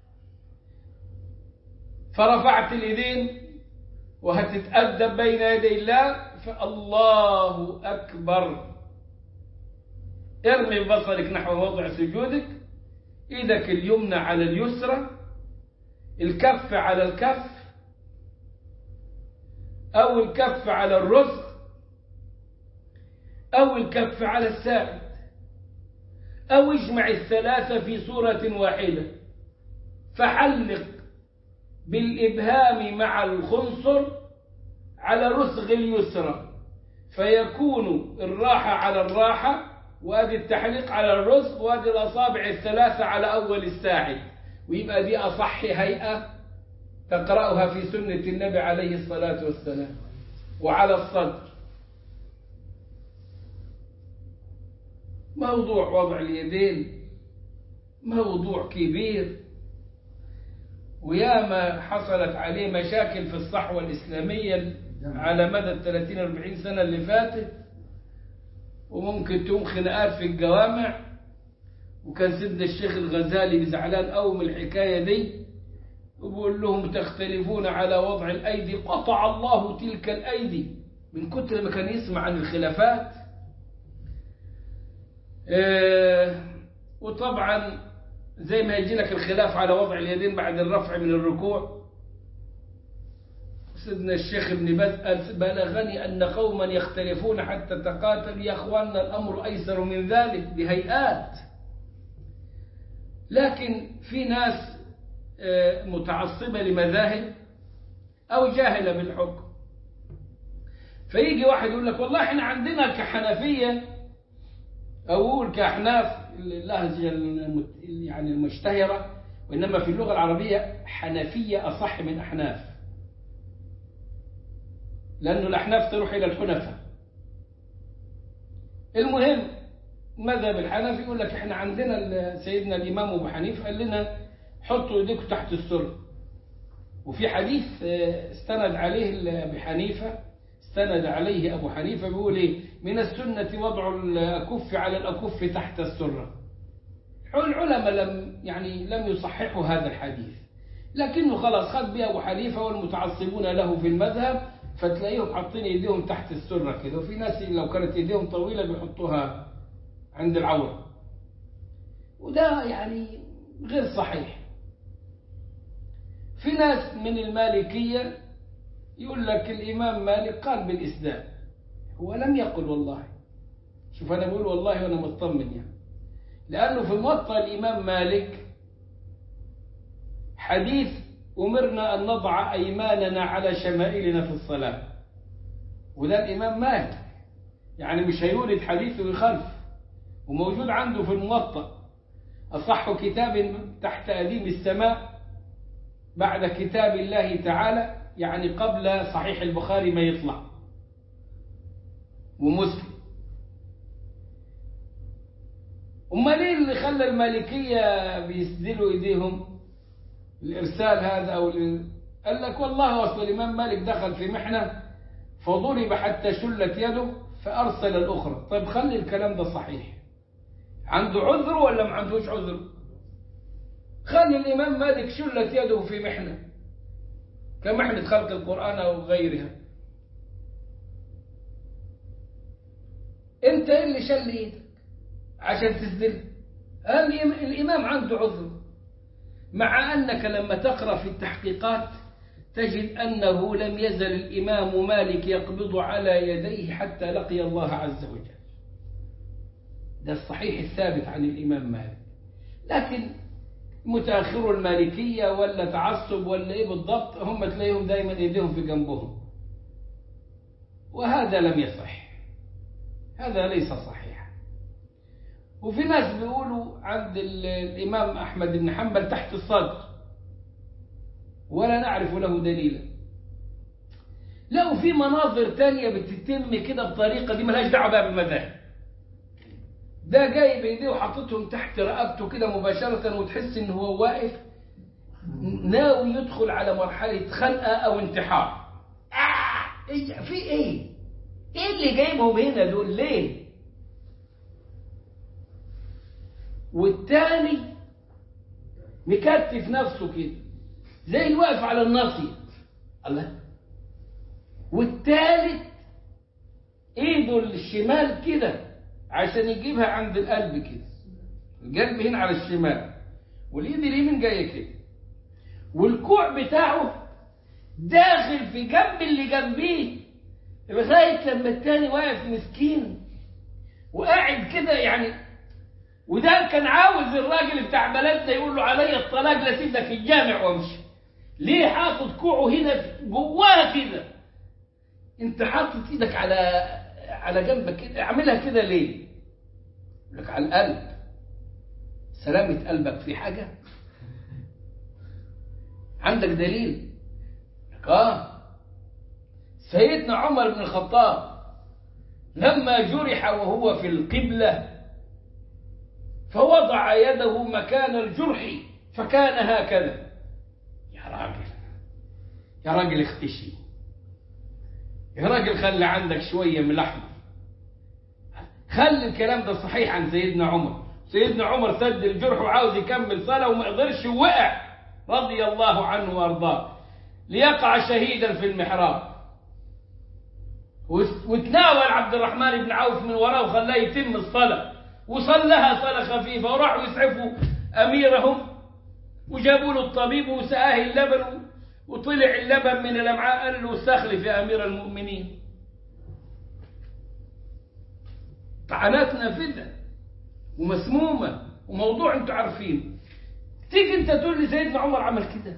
فرفعت اليدين وهتتأدب بين يدي الله فالله أكبر ارمي بصرك نحو موضع سجودك ايدك اليمنى على اليسرى الكف على الكف او الكف على الرزق او الكف على الساعد او اجمع الثلاثة في صورة واحدة فحلق بالإبهام مع الخنصر على رسغ اليسرى فيكون الراحة على الراحة وادي التحليق على الرزق وادي الأصابع الثلاثة على أول الساعد ويبقى دي أصح هيئة تقرأها في سنة النبي عليه الصلاة والسلام وعلى الصدر موضوع وضع اليدين موضوع كبير وياما حصلت عليه مشاكل في الصحوة الإسلامية على مدى ال 30 40 سنة اللي فاتت وممكن تقوم خناقات في الجوامع وكان سيدنا الشيخ الغزالي زعلان قوي من الحكاية دي وبيقول لهم تختلفون على وضع الأيدي قطع الله تلك الأيدي من كتر ما كان يسمع عن الخلافات آه وطبعا زي ما يجي لك الخلاف على وضع اليدين بعد الرفع من الركوع سيدنا الشيخ ابن باز بلغني أن قوما يختلفون حتى تقاتل يا أخواننا الأمر أيسر من ذلك بهيئات لكن في ناس متعصبة لمذاهب أو جاهلة بالحكم فيجي واحد يقول لك والله احنا عندنا كحنفية أو أقول كأحناف اللهجة يعني المشتهرة وإنما في اللغة العربية حنفية أصح من أحناف لأنه الأحناف تروح إلى الحنفة المهم مذهب الحنفي يقول لك احنا عندنا سيدنا الإمام أبو حنيفة قال لنا حطوا ايديكم تحت السر وفي حديث استند عليه أبي حنيفة استند عليه أبو حنيفة بيقول إيه من السنة وضع الأكف على الأكف تحت السرة العلماء لم يعني لم يصححوا هذا الحديث لكنه خلاص خد به أبو حنيفة والمتعصبون له في المذهب فتلاقيهم حاطين ايديهم تحت السرة كده وفي ناس لو كانت ايديهم طويلة بيحطوها عند العورة وده يعني غير صحيح في ناس من المالكية يقول لك الإمام مالك قال بالإسلام هو لم يقل والله شوف أنا بقول والله وأنا مطمن يعني لأنه في موطأ الإمام مالك حديث أمرنا أن نضع أيماننا على شمائلنا في الصلاة وده الإمام مالك يعني مش هيورد حديث ويخالف وموجود عنده في الموطأ أصح كتاب تحت أديم السماء بعد كتاب الله تعالى يعني قبل صحيح البخاري ما يطلع ومسلم أما ليه اللي خلى المالكية بيسدلوا إيديهم الإرسال هذا أو قال لك والله أصل الإمام مالك دخل في محنة فضرب حتى شلت يده فأرسل الأخرى طيب خلي الكلام ده صحيح عنده عذر ولا ما عندوش عذر خلي الإمام مالك شلت يده في محنة كمحنة خلق القرآن أو غيرها انت اللي شل ايدك عشان تسدل الإمام عنده عذر مع أنك لما تقرأ في التحقيقات تجد أنه لم يزل الإمام مالك يقبض على يديه حتى لقي الله عز وجل ده الصحيح الثابت عن الإمام مالك لكن متأخر المالكية ولا تعصب ولا إيه بالضبط هم تلاقيهم دايما إيديهم في جنبهم وهذا لم يصح هذا ليس صحيحا وفي ناس بيقولوا عند ال- الإمام أحمد بن حنبل تحت الصدر ولا نعرف له دليلا لا وفي مناظر تانية بتتم كده بطريقة دي ملهاش دعوة بقى بالمذاهب ده جاي بايديه وحاططهم تحت رقبته كده مباشرة وتحس ان هو واقف ناوي يدخل على مرحلة خنقة او انتحار آه إيه في ايه ايه اللي جايبهم هنا دول ليه والتاني مكتف نفسه كده زي اللي واقف على الناصية الله والتالت ايده الشمال كده عشان يجيبها عند القلب كده القلب هنا على الشمال والايد اليمين جايه كده والكوع بتاعه داخل في جنب اللي جنبيه لغايه لما التاني واقف مسكين وقاعد كده يعني وده كان عاوز الراجل بتاع بلدنا يقول له علي الطلاق لا اسيب لك الجامع وامشي ليه حاطط كوعه هنا جواها كده انت حاطط ايدك على على جنبك كده اعملها كده ليه يقول لك على القلب سلامة قلبك في حاجة عندك دليل لك اه سيدنا عمر بن الخطاب لما جرح وهو في القبلة فوضع يده مكان الجرح فكان هكذا يا راجل يا راجل اختشي يا راجل خلي عندك شوية من لحمة خلي الكلام ده صحيح عن سيدنا عمر سيدنا عمر سد الجرح وعاوز يكمل صلاة وما قدرش وقع رضي الله عنه وارضاه ليقع شهيدا في المحراب وتناول عبد الرحمن بن عوف من وراه وخلاه يتم الصلاة وصلها صلاة خفيفة وراحوا يسعفوا أميرهم وجابوا له الطبيب وسقاه اللبن وطلع اللبن من الأمعاء قال له استخلف يا أمير المؤمنين طعنات نافذة ومسمومة وموضوع انتوا عارفين تيجي انت تقول لي سيدنا عمر عمل كده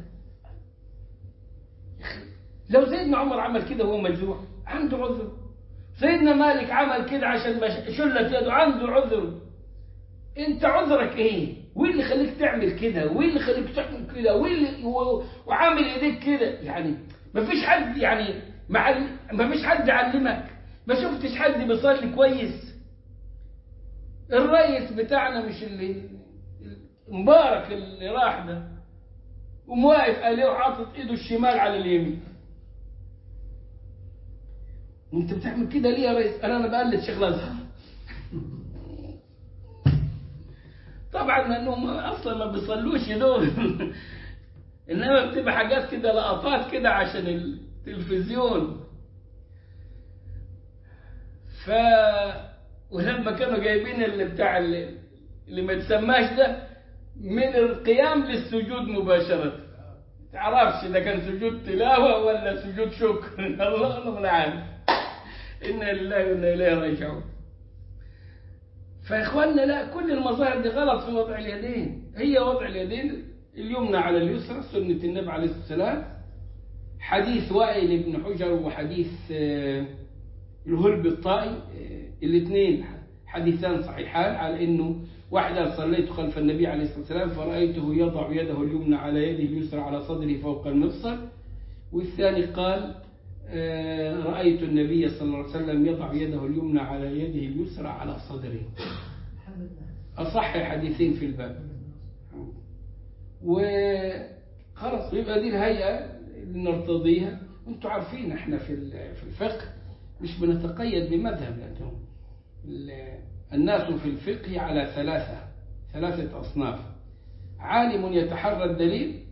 لو سيدنا عمر عمل كده وهو مجروح عنده عذر سيدنا مالك عمل كده عشان شلت يده عنده عذر انت عذرك ايه وين اللي خليك تعمل كده وين اللي خليك تعمل كده وين اللي وعامل ايديك كده يعني ما فيش حد يعني مع ما فيش حد علمك ما شفتش حد بيصلي كويس الرئيس بتاعنا مش اللي مبارك اللي راح ده ومواقف عليه وحاطط ايده الشمال على اليمين وانت بتعمل كده ليه يا ريس انا انا بقلد شيخ الازهر طبعا لانهم اصلا ما بيصلوش دول انما بتبقى حاجات كده لقطات كده عشان التلفزيون ف ولما كانوا جايبين اللي بتاع اللي, اللي ما تسماش ده من القيام للسجود مباشرة تعرفش ده كان سجود تلاوة ولا سجود شكر الله الله لا عارف إنا لله وإنا إليه راجعون فإخواننا لا كل المظاهر دي غلط في وضع اليدين هي وضع اليدين اليمنى على اليسرى سنة النبي عليه الصلاة والسلام حديث وائل بن حجر وحديث الهلب الطائي الاثنين حديثان صحيحان على انه واحدة صليت خلف النبي عليه الصلاة والسلام فرأيته يضع يده اليمنى على يده اليسرى على صدره فوق المفصل والثاني قال رأيت النبي صلى الله عليه وسلم يضع يده اليمنى على يده اليسرى على صدره أصح حديثين في الباب وخلاص يبقى دي الهيئة اللي نرتضيها انتوا عارفين احنا في في الفقه مش بنتقيد بمذهب لأنه الناس في الفقه على ثلاثة ثلاثة أصناف عالم يتحرى الدليل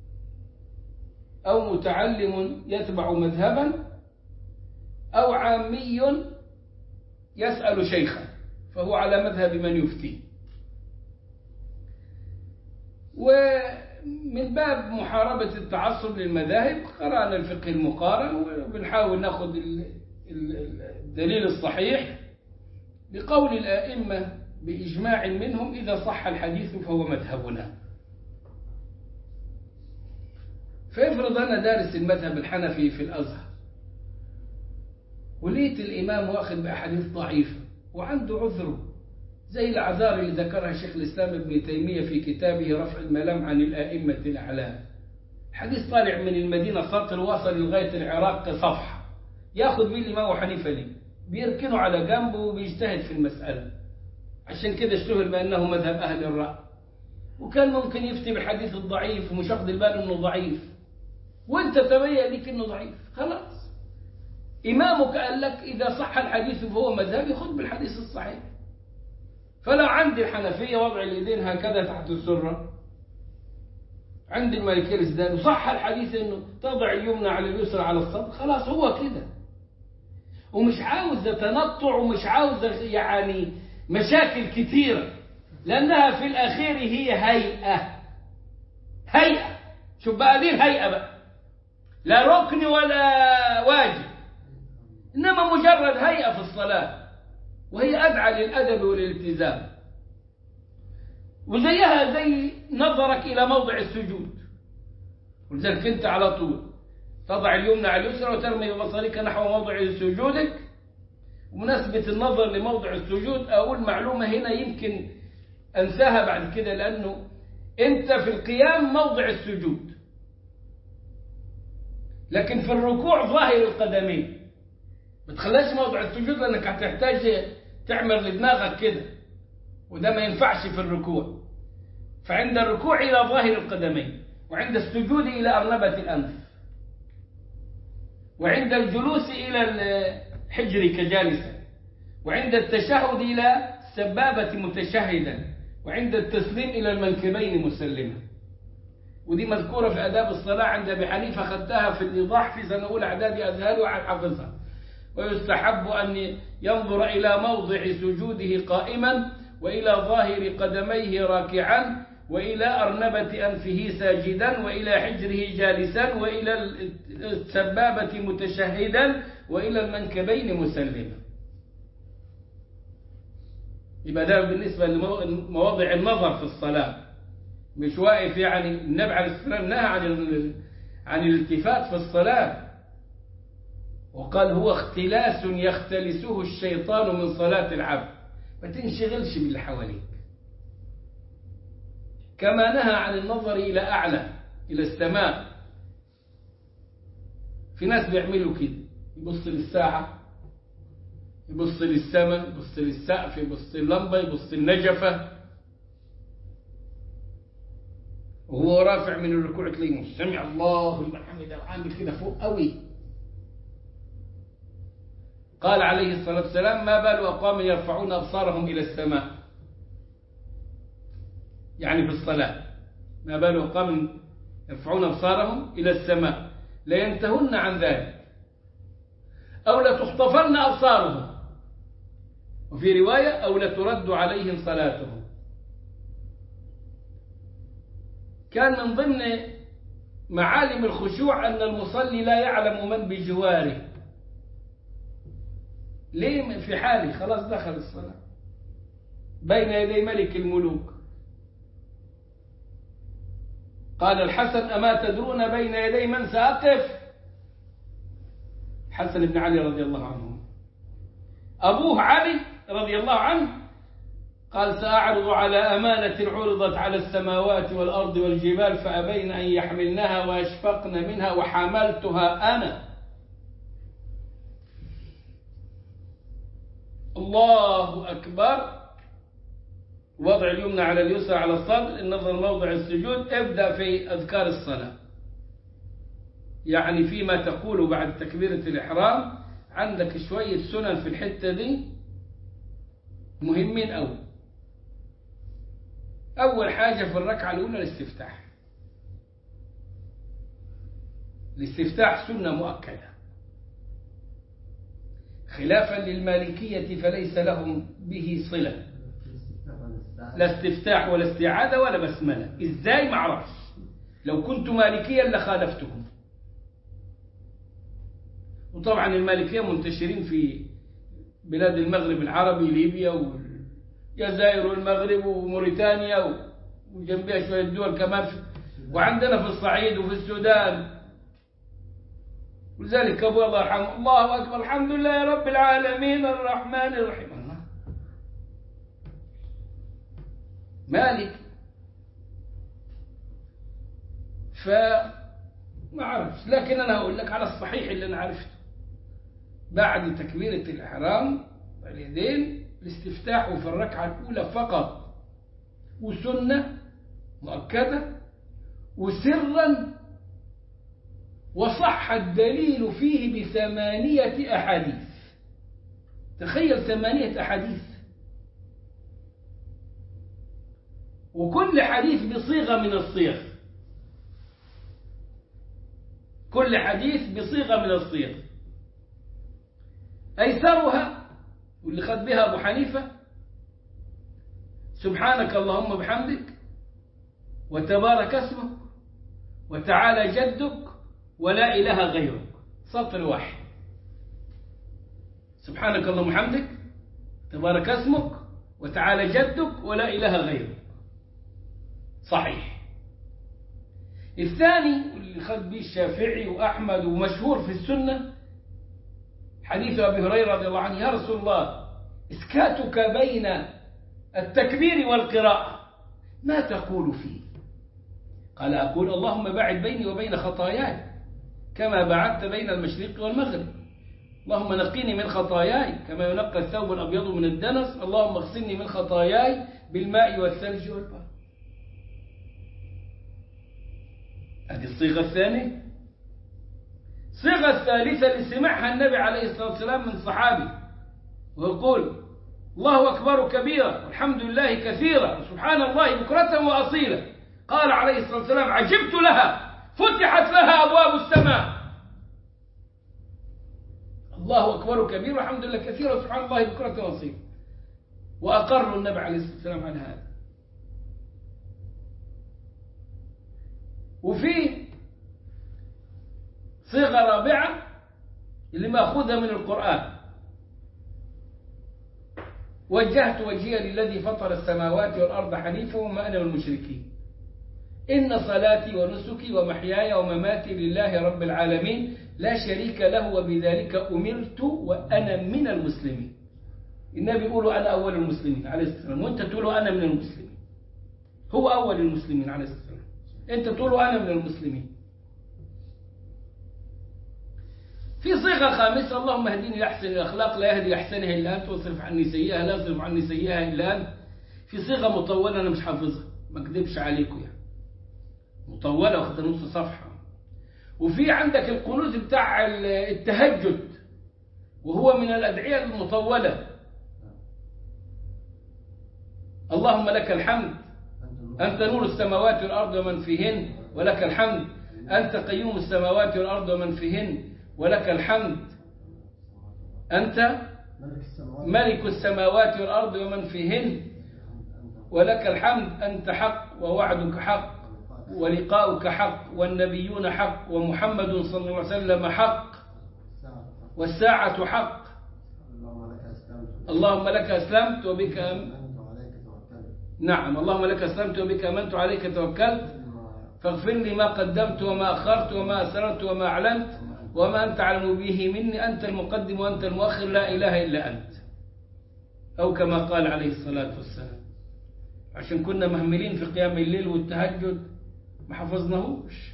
أو متعلم يتبع مذهبا أو عامي يسأل شيخا فهو على مذهب من يفتي من باب محاربة التعصب للمذاهب قرأنا الفقه المقارن وبنحاول ناخد ال- ال- الدليل الصحيح بقول الآئمة بإجماع منهم إذا صح الحديث فهو مذهبنا فافرض أنا دارس المذهب الحنفي في الأزهر وليت الإمام واخد بأحاديث ضعيفة وعنده عذره زي الأعذار اللي ذكرها شيخ الإسلام ابن تيمية في كتابه رفع الملام عن الآئمة الأعلام حديث طالع من المدينة سطر وصل لغاية العراق صفحة ياخذ بيه الإمام أبو حنيفة ليه بيركنه على جنبه وبيجتهد في المسألة عشان كده اشتهر بأنه مذهب أهل الرأي وكان ممكن يفتي بالحديث الضعيف ومش واخد البال انه ضعيف وانت تبين لك انه ضعيف خلاص امامك قال لك اذا صح الحديث فهو مذهبي خذ بالحديث الصحيح فلو عندي الحنفية وضع اليدين هكذا تحت السرة عند المالكية الإسدان وصح الحديث انه تضع اليمنى على اليسرى على الصدر خلاص هو كده ومش عاوز تنطع ومش عاوز يعني مشاكل كثيرة لأنها في الأخير هي هيئة هيئة شوف بقى دي الهيئة بقى لا ركن ولا واجب إنما مجرد هيئة في الصلاة وهي أدعى للأدب والالتزام وزيها زي نظرك إلى موضع السجود ولذلك أنت على طول تضع اليمنى على اليسرى وترمي ببصرك نحو موضع سجودك ومناسبة النظر لموضع السجود أقول معلومة هنا يمكن أنساها بعد كده لأنه أنت في القيام موضع السجود لكن في الركوع ظاهر القدمين ما تخليش موضع السجود لأنك هتحتاج تعمل لدماغك كده وده ما ينفعش في الركوع فعند الركوع إلى ظاهر القدمين وعند السجود إلى أرنبة الأنف وعند الجلوس إلى الحجر كجالسا وعند التشهد إلى السبابة متشهدا وعند التسليم إلى المنكبين مسلما ودي مذكورة في آداب الصلاة عند أبي حنيفة خدتها في الإيضاح في سنة أولى إعداد أزهار وعن حافظها ويستحب أن ينظر إلى موضع سجوده قائما وإلى ظاهر قدميه راكعا وإلى أرنبة أنفه ساجدا وإلى حجره جالسا وإلى السبابة متشهدا وإلى المنكبين مسلما يبقى ده بالنسبة لمواضع النظر في الصلاة مش واقف يعني النبي عليه الصلاة والسلام نهى عن عن الالتفات في الصلاة وقال هو اختلاس يختلسه الشيطان من صلاة العبد ما تنشغلش باللي حواليك كما نهى عن النظر إلى أعلى إلى السماء في ناس بيعملوا كده يبص للساعة يبص للسماء يبص للسقف يبص اللمبة يبص النجفة وهو رافع من الركوع تلاقيه سمع الله لمن حمده وعامل كده فوق قوي قال عليه الصلاة والسلام ما بال أقوام يرفعون أبصارهم إلى السماء يعني في الصلاة ما بال أقوام يرفعون أبصارهم إلى السماء لينتهن عن ذلك أو لتخطفن أبصارهم وفي رواية أو لترد عليهم صلاتهم كان من ضمن معالم الخشوع أن المصلي لا يعلم من بجواره ليه في حالي خلاص دخل الصلاة بين يدي ملك الملوك قال الحسن أما تدرون بين يدي من سأقف حسن بن علي رضي الله عنه أبوه علي رضي الله عنه قال سأعرض على أمانة عرضت على السماوات والأرض والجبال فأبين أن يحملنها وأشفقن منها وحملتها أنا الله أكبر وضع اليمنى على اليسرى على الصدر النظر موضع السجود ابدأ في أذكار الصلاة يعني فيما تقول بعد تكبيرة الإحرام عندك شوية سنن في الحتة دي مهمين أوي أول حاجة في الركعة الأولى الاستفتاح الاستفتاح سنة مؤكدة خلافا للمالكية فليس لهم به صلة لا استفتاح ولا استعادة ولا بسملة ازاي ما اعرفش لو كنت مالكيا لخالفتكم وطبعا المالكية منتشرين في بلاد المغرب العربي ليبيا والجزائر والمغرب وموريتانيا وجنبها شوية دول كمان في وعندنا في الصعيد وفي السودان ولذلك أبو الله يرحمه الله أكبر الحمد لله يا رب العالمين الرحمن الرحيم الله مالك ف ما أعرفش لكن أنا أقول لك على الصحيح اللي أنا عرفته بعد تكبيرة الإحرام اليدين الاستفتاح في الركعة الأولى فقط وسنة مؤكدة وسرا وصح الدليل فيه بثمانية أحاديث تخيل ثمانية أحاديث وكل حديث بصيغة من الصيغ كل حديث بصيغة من الصيغ أيسرها واللي خد بها أبو حنيفة سبحانك اللهم بحمدك وتبارك اسمك وتعالى جدك ولا إله غيرك سطر واحد سبحانك اللهم وبحمدك تبارك اسمك وتعالى جدك ولا إله غيرك صحيح الثاني اللي خد به الشافعي وأحمد ومشهور في السنة حديث أبي هريرة رضي الله عنه يا رسول الله إسكاتك بين التكبير والقراءة ما تقول فيه قال أقول اللهم باعد بيني وبين خطاياي كما بعدت بين المشرق والمغرب اللهم نقيني من خطاياي كما ينقى الثوب الأبيض من الدنس اللهم اغسلني من خطاياي بالماء والثلج والبرد هذه الصيغة الثانية الصيغة الثالثة اللي سمعها النبي عليه الصلاة والسلام من صحابي ويقول الله أكبر كبيرا والحمد لله كثيرا وسبحان الله بكرة وأصيلا قال عليه الصلاة والسلام عجبت لها فتحت لها أبواب السماء الله أكبر كبيرا والحمد لله كثيرا وسبحان الله بكرة وأصيلا وأقر النبي عليه الصلاة والسلام على هذا وفي صيغة رابعة اللي مأخوذة من القرآن وجهت وجهي للذي فطر السماوات والأرض حنيفا وما أنا من المشركين إن صلاتي ونسكي ومحياي ومماتي لله رب العالمين لا شريك له وبذلك أمرت وأنا من المسلمين النبي يقول أنا أول المسلمين عليه الصلاة والسلام وأنت تقول أنا من المسلمين هو أول المسلمين عليه الصلاة والسلام أنت تقول أنا من المسلمين في صيغة خامسة اللهم اهدني لأحسن الأخلاق لا يهدي أحسنها إلا أنت واصرف عني سيئها لا يصرف عني سيئها إلا أنت في صيغة مطولة أنا مش حافظها ما أكذبش عليكم يعني مطولة واخدة نص صفحة وفي عندك القنوت بتاع التهجد وهو من الأدعية المطولة اللهم لك الحمد أنت نور السماوات والأرض ومن فيهن ولك الحمد أنت قيوم السماوات والأرض ومن فيهن ولك الحمد أنت ملك السماوات والأرض ومن فيهن ولك الحمد أنت حق ووعدك حق ولقاؤك حق والنبيون حق ومحمد صلى الله عليه وسلم حق والساعة حق اللهم لك أسلمت وبك أم... نعم اللهم لك أسلمت وبك أمنت عليك توكلت فاغفر لي ما قدمت وما أخرت وما أسررت وما أعلنت وما أنت علم به مني أنت المقدم وأنت المؤخر لا إله إلا أنت أو كما قال عليه الصلاة والسلام عشان كنا مهملين في قيام الليل والتهجد ما حفظناهوش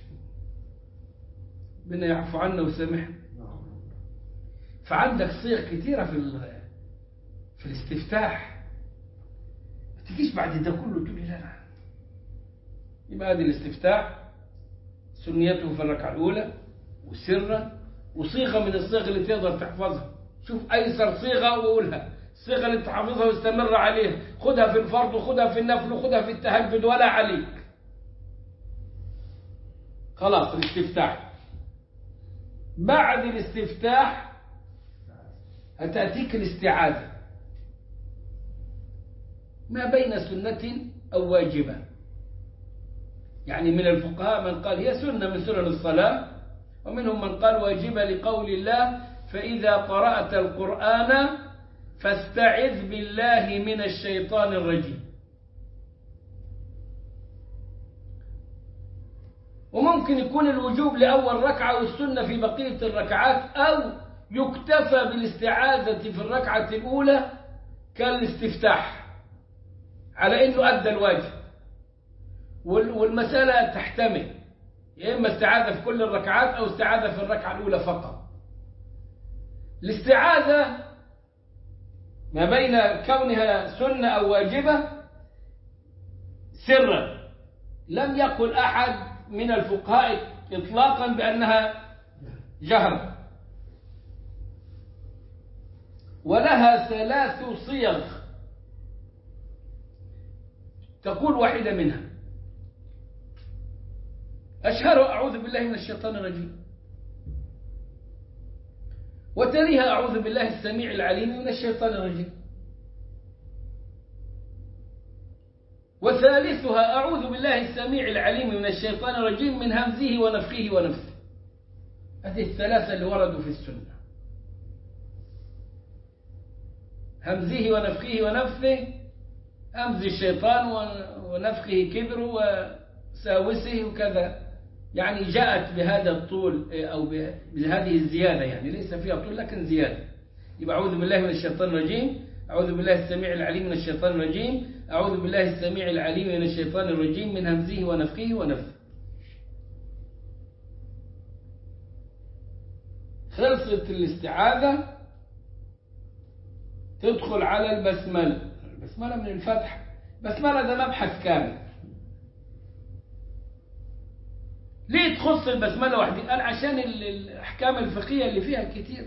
ربنا يعفو عنا ويسامحنا فعندك صيغ كثيرة في في الاستفتاح ما تجيش بعد ده كله تقول لا لا يبقى هذه الاستفتاح سنيته في الركعة الأولى وسرا وصيغة من الصيغ اللي تقدر تحفظها شوف أيسر صيغة وقولها الصيغة اللي تحفظها واستمر عليها خدها في الفرض وخدها في النفل وخدها في التهجد ولا عليك خلاص الاستفتاح بعد الاستفتاح هتأتيك الاستعاذة ما بين سنة أو واجبة يعني من الفقهاء من قال هي سنة من سنن الصلاة ومنهم من قال واجبة لقول الله فإذا قرأت القرآن فاستعذ بالله من الشيطان الرجيم وممكن يكون الوجوب لأول ركعة والسنة في بقية الركعات أو يكتفى بالاستعاذة في الركعة الأولى كالاستفتاح على أنه أدى الواجب والمسألة تحتمل يا إما استعاذة في كل الركعات أو استعاذة في الركعة الأولى فقط الاستعاذة ما بين كونها سنة أو واجبة سرا لم يقل أحد من الفقهاء إطلاقا بأنها جهر ولها ثلاث صيغ تقول واحدة منها أشهر أعوذ بالله من الشيطان الرجيم وتليها أعوذ بالله السميع العليم من الشيطان الرجيم وثالثها أعوذ بالله السميع العليم من الشيطان الرجيم من همزه ونفخه ونفسه هذه الثلاثة اللي وردوا في السنة همزه ونفخه ونفثه همز الشيطان ونفخه كبر وساوسه وكذا يعني جاءت بهذا الطول أو بهذه الزيادة يعني ليس فيها طول لكن زيادة يبقى أعوذ بالله من الشيطان الرجيم أعوذ بالله السميع العليم من الشيطان الرجيم أعوذ بالله السميع العليم من الشيطان الرجيم من همزه ونفخه ونفثه خلصت الاستعاذة تدخل على البسملة البسملة من الفتح بسملة ده مبحث كامل ليه تخص البسملة وحدي قال عشان الأحكام الفقهية اللي فيها كتير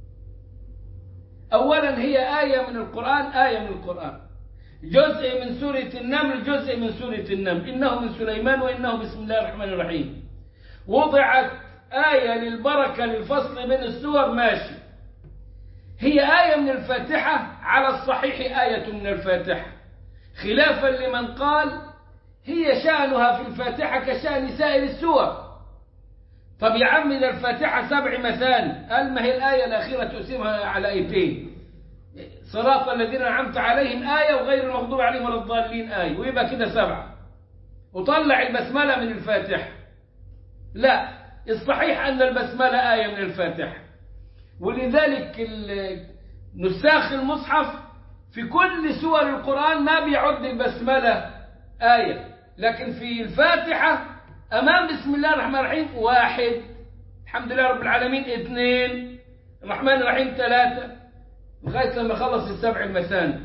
أولا هي آية من القرآن آية من القرآن جزء من سورة النمل جزء من سورة النمل إنه من سليمان وإنه بسم الله الرحمن الرحيم وضعت آية للبركة للفصل بين السور ماشي هي آية من الفاتحة على الصحيح آية من الفاتحة خلافا لمن قال هي شأنها في الفاتحة كشأن سائر السور طب يا عم إذا الفاتحة سبع مثال قال ما هي الآية الأخيرة تقسمها على آيتين صراط الذين أنعمت عليهم آية وغير المغضوب عليهم ولا الضالين آية ويبقى كده سبعة وطلع البسملة من الفاتحة لا الصحيح أن البسملة آية من الفاتحة ولذلك نساخ المصحف في كل سور القرآن ما بيعد البسملة آية لكن في الفاتحة أمام بسم الله الرحمن الرحيم واحد الحمد لله رب العالمين اثنين الرحمن الرحيم ثلاثة لغاية لما خلص السبع المثاني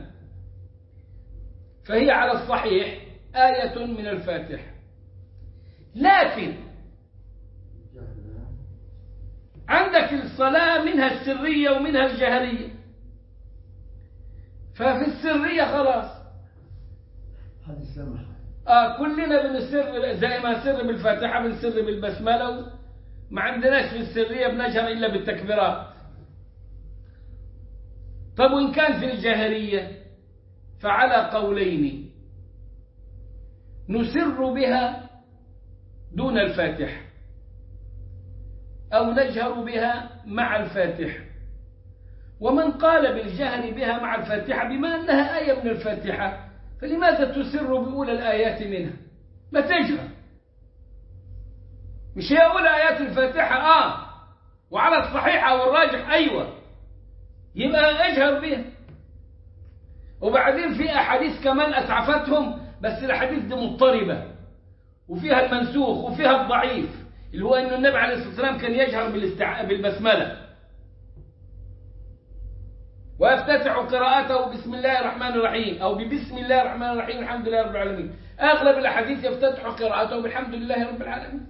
فهي على الصحيح آية من الفاتحة لكن عندك الصلاة منها السرية ومنها الجهرية ففي السرية خلاص هذه السمح آه كلنا بنسر زي ما سر بالفاتحة بنسر بالبسملة ما عندناش في السرية بنجهر إلا بالتكبيرات طب وإن كان في الجهرية فعلى قولين نسر بها دون الفاتحة أو نجهر بها مع الفاتحة ومن قال بالجهر بها مع الفاتحة بما أنها آية من الفاتحة فلماذا تسر بأولى الآيات منها ما تجهر مش هي أولى آيات الفاتحة آه وعلى الصحيحة والراجح أيوة يبقى اجهر بها وبعدين في أحاديث كمان أسعفتهم بس الأحاديث دي مضطربة وفيها المنسوخ وفيها الضعيف اللي هو أن النبي عليه الصلاة والسلام كان يجهر بالاستع... بالبسملة ويفتتح قراءته بسم الله الرحمن الرحيم أو ببسم الله الرحمن الرحيم الحمد لله رب العالمين أغلب الأحاديث يفتتح قراءته بالحمد لله رب العالمين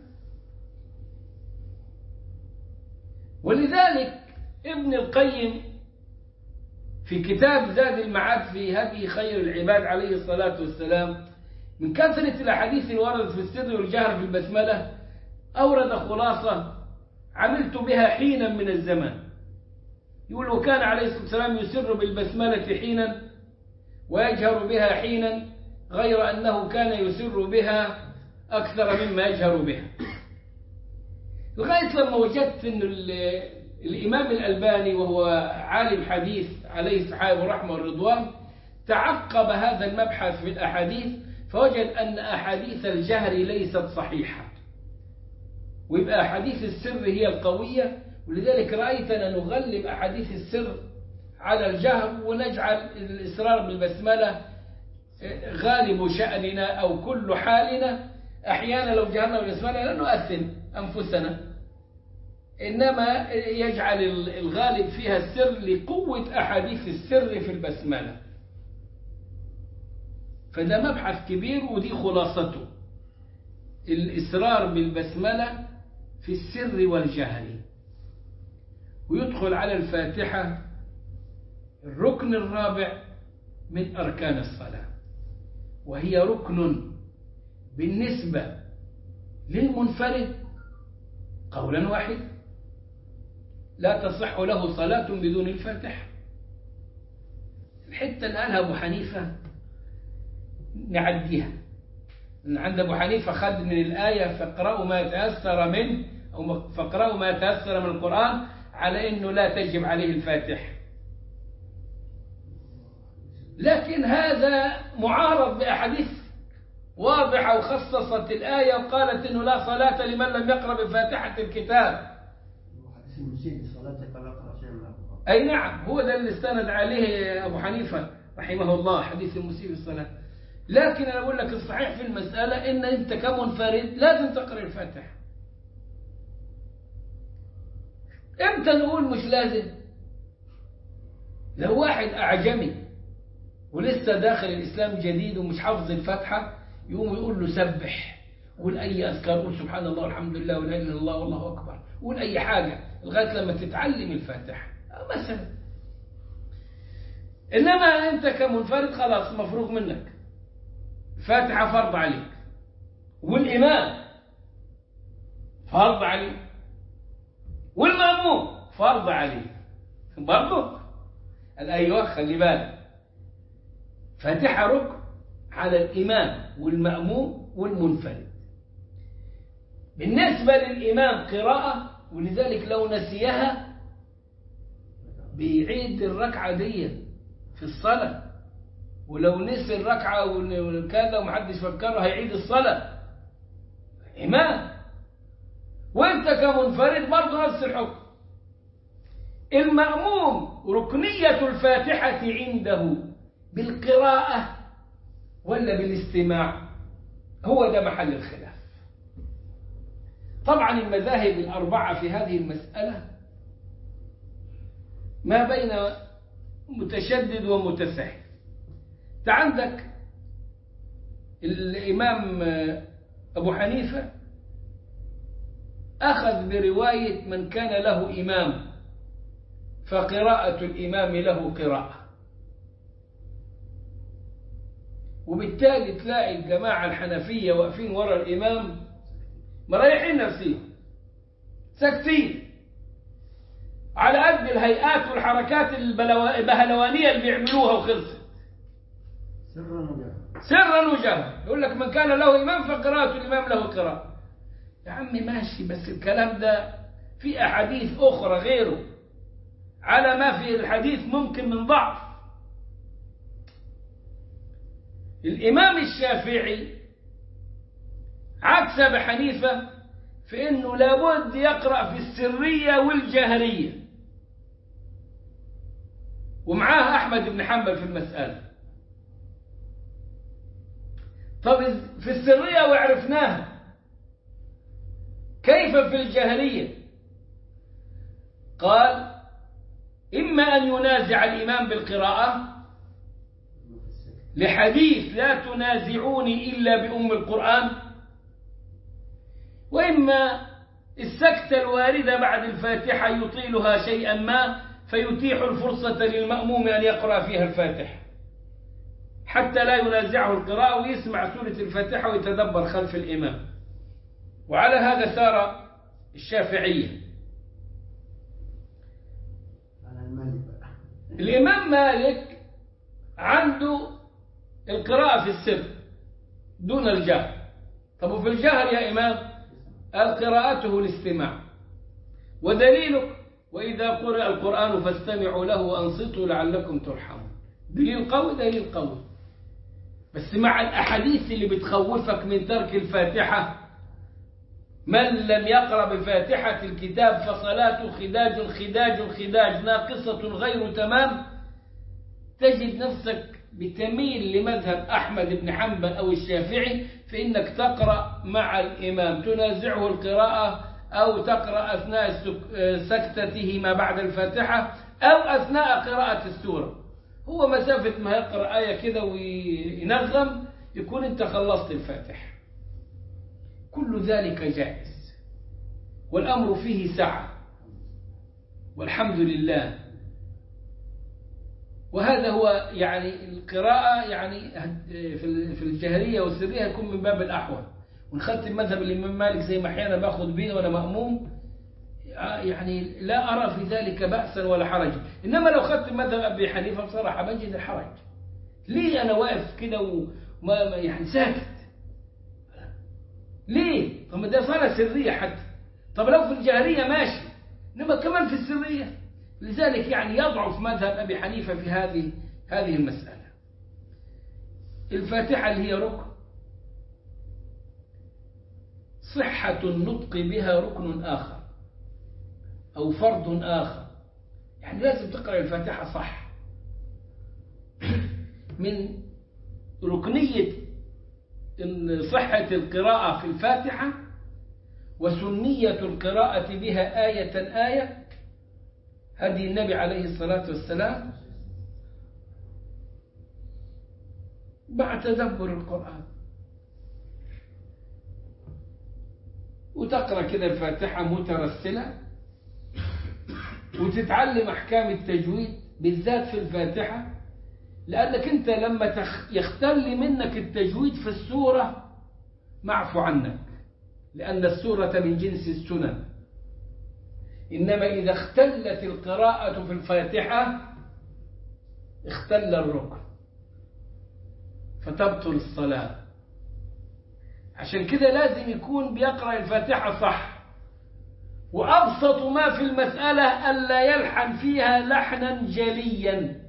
ولذلك ابن القيم في كتاب زاد المعاد في هدي خير العباد عليه الصلاة والسلام من كثرة الأحاديث اللي وردت في السر والجهر في البسملة أورد خلاصة عملت بها حينا من الزمان يقول وكان عليه الصلاة والسلام يسر بالبسملة حينا ويجهر بها حينا غير أنه كان يسر بها أكثر مما يجهر بها لغاية لما وجدت أن الإمام الألباني وهو عالم حديث عليه الصحابة والرحمة والرضوان تعقب هذا المبحث في الأحاديث فوجد أن أحاديث الجهر ليست صحيحة ويبقى أحاديث السر هي القوية ولذلك رأيتنا نغلب أحاديث السر على الجهر ونجعل الإصرار بالبسملة غالب شأننا أو كل حالنا أحيانا لو جهرنا بالبسملة لا نؤثم أنفسنا إنما يجعل الغالب فيها السر لقوة أحاديث السر في البسملة فده مبحث كبير ودي خلاصته الإصرار بالبسملة في السر والجهر ويدخل على الفاتحة الركن الرابع من أركان الصلاة وهي ركن بالنسبة للمنفرد قولا واحد لا تصح له صلاة بدون الفاتحة الحتة اللي قالها أبو حنيفة نعديها عند أبو حنيفة خد من الآية فاقرأوا ما يتأثر منه أو فاقرأوا ما يتأثر من القرآن على أنه لا تجب عليه الفاتحة لكن هذا معارض بأحاديث واضحة وخصصت الآية وقالت أنه لا صلاة لمن لم يقرأ بفاتحة الكتاب حديث المسيء صلاتك فلا يقرأ شيئا من القرآن أي نعم هو ده اللي استند عليه أبو حنيفة رحمه الله حديث المسيء في الصلاة لكن أنا أقول لك الصحيح في المسألة إن أنت كمنفرد لازم تقرأ الفاتحة إمتى نقول مش لازم لو واحد أعجمي ولسه داخل الإسلام جديد ومش حافظ الفاتحة يقوم يقول له سبح قول أي أذكار قول سبحان الله والحمد لله ولا إله إلا الله والله أكبر قول أي حاجة لغاية لما تتعلم الفاتحة مثلا إنما أنت كمنفرد خلاص مفروغ منك فاتحة فرض عليك والإمام فرض عليك والمأموم فرض عليك برضه قال أيوه خلي بالك فاتحة ركن على الإمام والمأموم والمنفرد بالنسبة للإمام قراءة ولذلك لو نسيها بيعيد الركعة دي في الصلاة ولو نسي الركعة وكذا ومحدش فكره هيعيد الصلاة إمام وانت كمنفرد برضه نفس الحكم المأموم ركنية الفاتحة عنده بالقراءة ولا بالاستماع هو ده محل الخلاف طبعا المذاهب الأربعة في هذه المسألة ما بين متشدد ومتساهل انت عندك الإمام أبو حنيفة أخذ برواية من كان له إمام فقراءة الإمام له قراءة وبالتالي تلاقي الجماعة الحنفية واقفين ورا الإمام مريحين نفسيهم ساكتين على قد الهيئات والحركات البهلوانية اللي بيعملوها وخلصت سرا وجهرا سرا وجهرا يقول لك من كان له إمام فقراءة الإمام له قراءة يا عمي ماشي بس الكلام ده في أحاديث أخرى غيره على ما في الحديث ممكن من ضعف الإمام الشافعي عكس أبي حنيفة في أنه لابد يقرأ في السرية والجهرية ومعاه أحمد بن حنبل في المسألة طب في السرية وعرفناها كيف في الجهرية قال إما أن ينازع الإمام بالقراءة لحديث لا تنازعوني إلا بأم القرآن وإما السكتة الواردة بعد الفاتحة يطيلها شيئا ما فيتيح الفرصة للمأموم أن يقرأ فيها الفاتحة حتى لا ينازعه القراءة ويسمع سورة الفاتحة ويتدبر خلف الإمام وعلى هذا سار الشافعية على الملك بقى الإمام مالك عنده القراءة في السر دون الجهر طب وفي الجهر يا إمام قال قراءته الاستماع ودليلك وإذا قرأ القرآن فاستمعوا له وأنصتوا لعلكم ترحمون دليل قوي دليل قوي بس مع الأحاديث اللي بتخوفك من ترك الفاتحة من لم يقرأ بفاتحة الكتاب فصلاته خداج خداج خداج ناقصة غير تمام تجد نفسك بتميل لمذهب أحمد بن حنبل أو الشافعي في إنك تقرأ مع الإمام تنازعه القراءة أو تقرأ أثناء السك- سكتته ما بعد الفاتحة أو أثناء قراءة السورة هو مسافة ما يقرأ آية كده وينغم يكون أنت خلصت الفاتحة كل ذلك جائز والأمر فيه سعة والحمد لله وهذا هو يعني القراءة يعني في في الجهرية والسرية يكون من باب الأحوال ونختم مذهب الإمام مالك زي ما أحيانا باخذ بيه وأنا مأموم يعني لا أرى في ذلك بأسا ولا حرج إنما لو أخذت مذهب أبي حنيفة بصراحة بجد الحرج ليه أنا واقف كده وما ما- يعني ساكت ليه؟ طب ما ده صلاة سرية حتى طب لو في الجهرية ماشي إنما كمان في السرية لذلك يعني يضعف مذهب أبي حنيفة في هذه هذه المسألة الفاتحة اللي هي ركن صحة النطق بها ركن آخر أو فرض آخر يعني لازم تقرأ الفاتحة صح من ركنية إن صحة القراءة في الفاتحة وسنية القراءة بها آية آية هدي النبي عليه الصلاة والسلام مع تدبر القرآن وتقرأ كده الفاتحة مترسلة وتتعلم أحكام التجويد بالذات في الفاتحة لأنك أنت لما تخ- يختل منك التجويد في السورة معفو عنك لأن السورة من جنس السنن إنما إذا اختلت القراءة في الفاتحة اختل الركن فتبطل الصلاة عشان كده لازم يكون بيقرأ الفاتحة صح وأبسط ما في المسألة ألا يلحن فيها لحنا جليا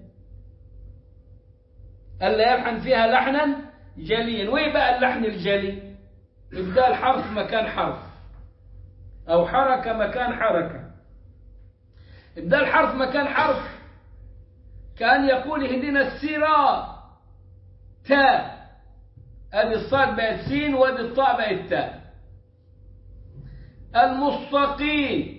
ألا يلحن فيها لحنا جليا وإيه بقى اللحن الجلي إبدال حرف مكان حرف أو حركة مكان حركة إبدال حرف مكان حرف كان يقول اهدنا السراء تاء ادي الصاد بقت سين وادي الطاء بقت تاء المستقيم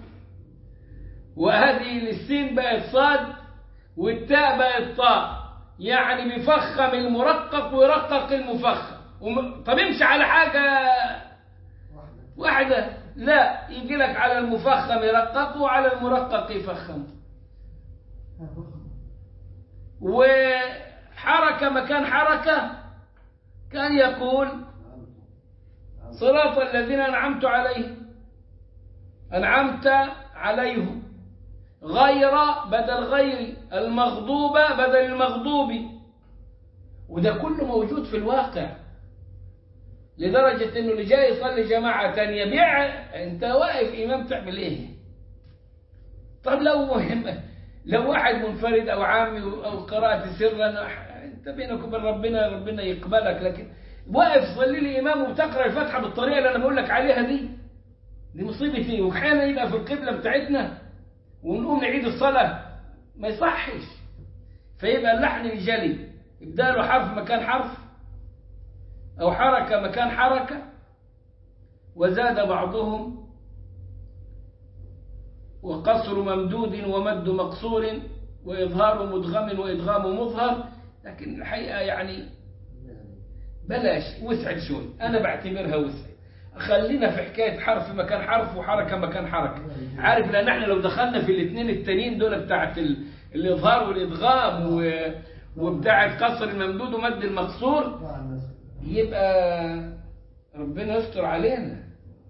وهذه السين بقت صاد والتاء بقت طاء يعني بيفخم المرقق ويرقق المفخم وم... طب امشي على حاجة واحدة لا يجي لك على المفخم يرققه وعلى المرقق يفخمه وحركة مكان حركة كان يقول صراط الذين أنعمت عليهم أنعمت عليهم غير بدل غير المغضوبة بدل المغضوب وده كله موجود في الواقع لدرجة انه اللي جاي يصلي جماعة تانية بيع انت واقف امام تعمل ايه طب لو مهم لو واحد منفرد او عامي او قراءة سرا انت بينك وبين ربنا ربنا يقبلك لكن واقف تصلي لي امام وبتقرا الفاتحه بالطريقه اللي انا بقول لك عليها دي دي مصيبه ايه واحيانا يبقى في القبله بتاعتنا ونقوم نعيد الصلاه ما يصحش فيبقى اللحن الجلي ابداله حرف مكان حرف او حركه مكان حركه وزاد بعضهم وقصر ممدود ومد مقصور وإظهار مدغم وإدغام مظهر لكن الحقيقة يعني بلاش وسعت شوي أنا بعتبرها وسع خلينا في حكاية حرف مكان حرف وحركة مكان حركة عارف لأن احنا لو دخلنا في الاثنين التانيين دول بتاعت ال- الإظهار والإدغام و- وبتاعت قصر الممدود ومد المقصور يبقى ربنا يستر علينا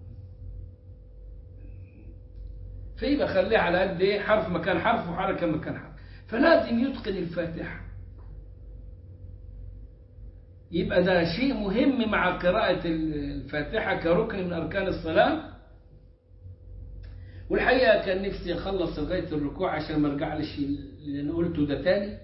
فيبقى خليها على قد ايه حرف مكان حرف وحركه مكان حرف فلازم يتقن الفاتحه يبقى ده شيء مهم مع قراءة الفاتحة كركن من أركان الصلاة والحقيقة كان نفسي أخلص لغاية الركوع عشان ما أرجعلش اللي أنا قلته ده تاني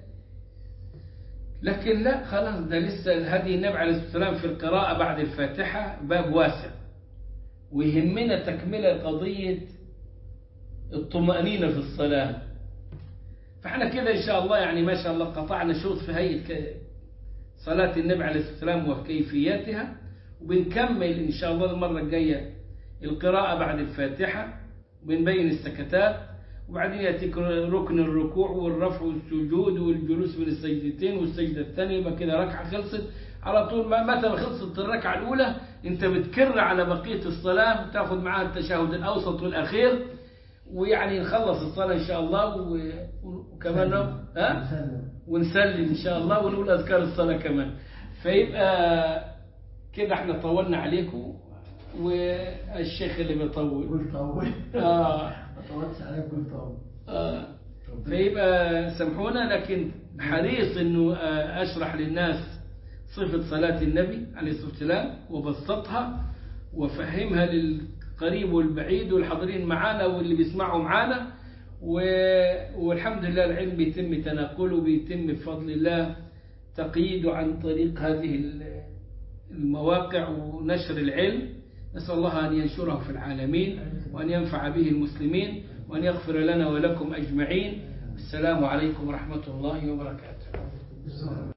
لكن لا خلاص ده لسه هدي النبي عليه الصلاة والسلام في القراءة بعد الفاتحة باب واسع ويهمنا تكملة قضية الطمأنينة في الصلاة فاحنا كده إن شاء الله يعني ما شاء الله قطعنا شوط في هيئة صلاة النبي عليه الصلاة والسلام وكيفيتها وبنكمل إن شاء الله المرة الجاية القراءة بعد الفاتحة وبنبين السكتات وبعدين يأتيك ركن الركوع والرفع والسجود والجلوس بين السجدتين والسجدة الثانية يبقى كده ركعة خلصت على طول ما متى خلصت الركعة الأولى أنت بتكر على بقية الصلاة تاخذ معاها التشهد الأوسط والأخير ويعني نخلص الصلاة إن شاء الله وكمان ها ونسلم إن شاء الله ونقول أذكار الصلاة كمان فيبقى كده احنا طولنا عليكم والشيخ اللي بيطول قلت أول آه ما طولتش عليك قلت أول آه فيبقى سامحونا لكن حريص انه آه، اشرح للناس صفة صلاة النبي عليه الصلاة والسلام وبسطها وفهمها للقريب والبعيد والحاضرين معانا واللي بيسمعوا معانا و- والحمد لله العلم بيتم تناقله بيتم بفضل الله تقييده عن طريق هذه ال- المواقع ونشر العلم نسأل الله أن ينشره في العالمين وأن ينفع به المسلمين وأن يغفر لنا ولكم أجمعين السلام عليكم ورحمة الله وبركاته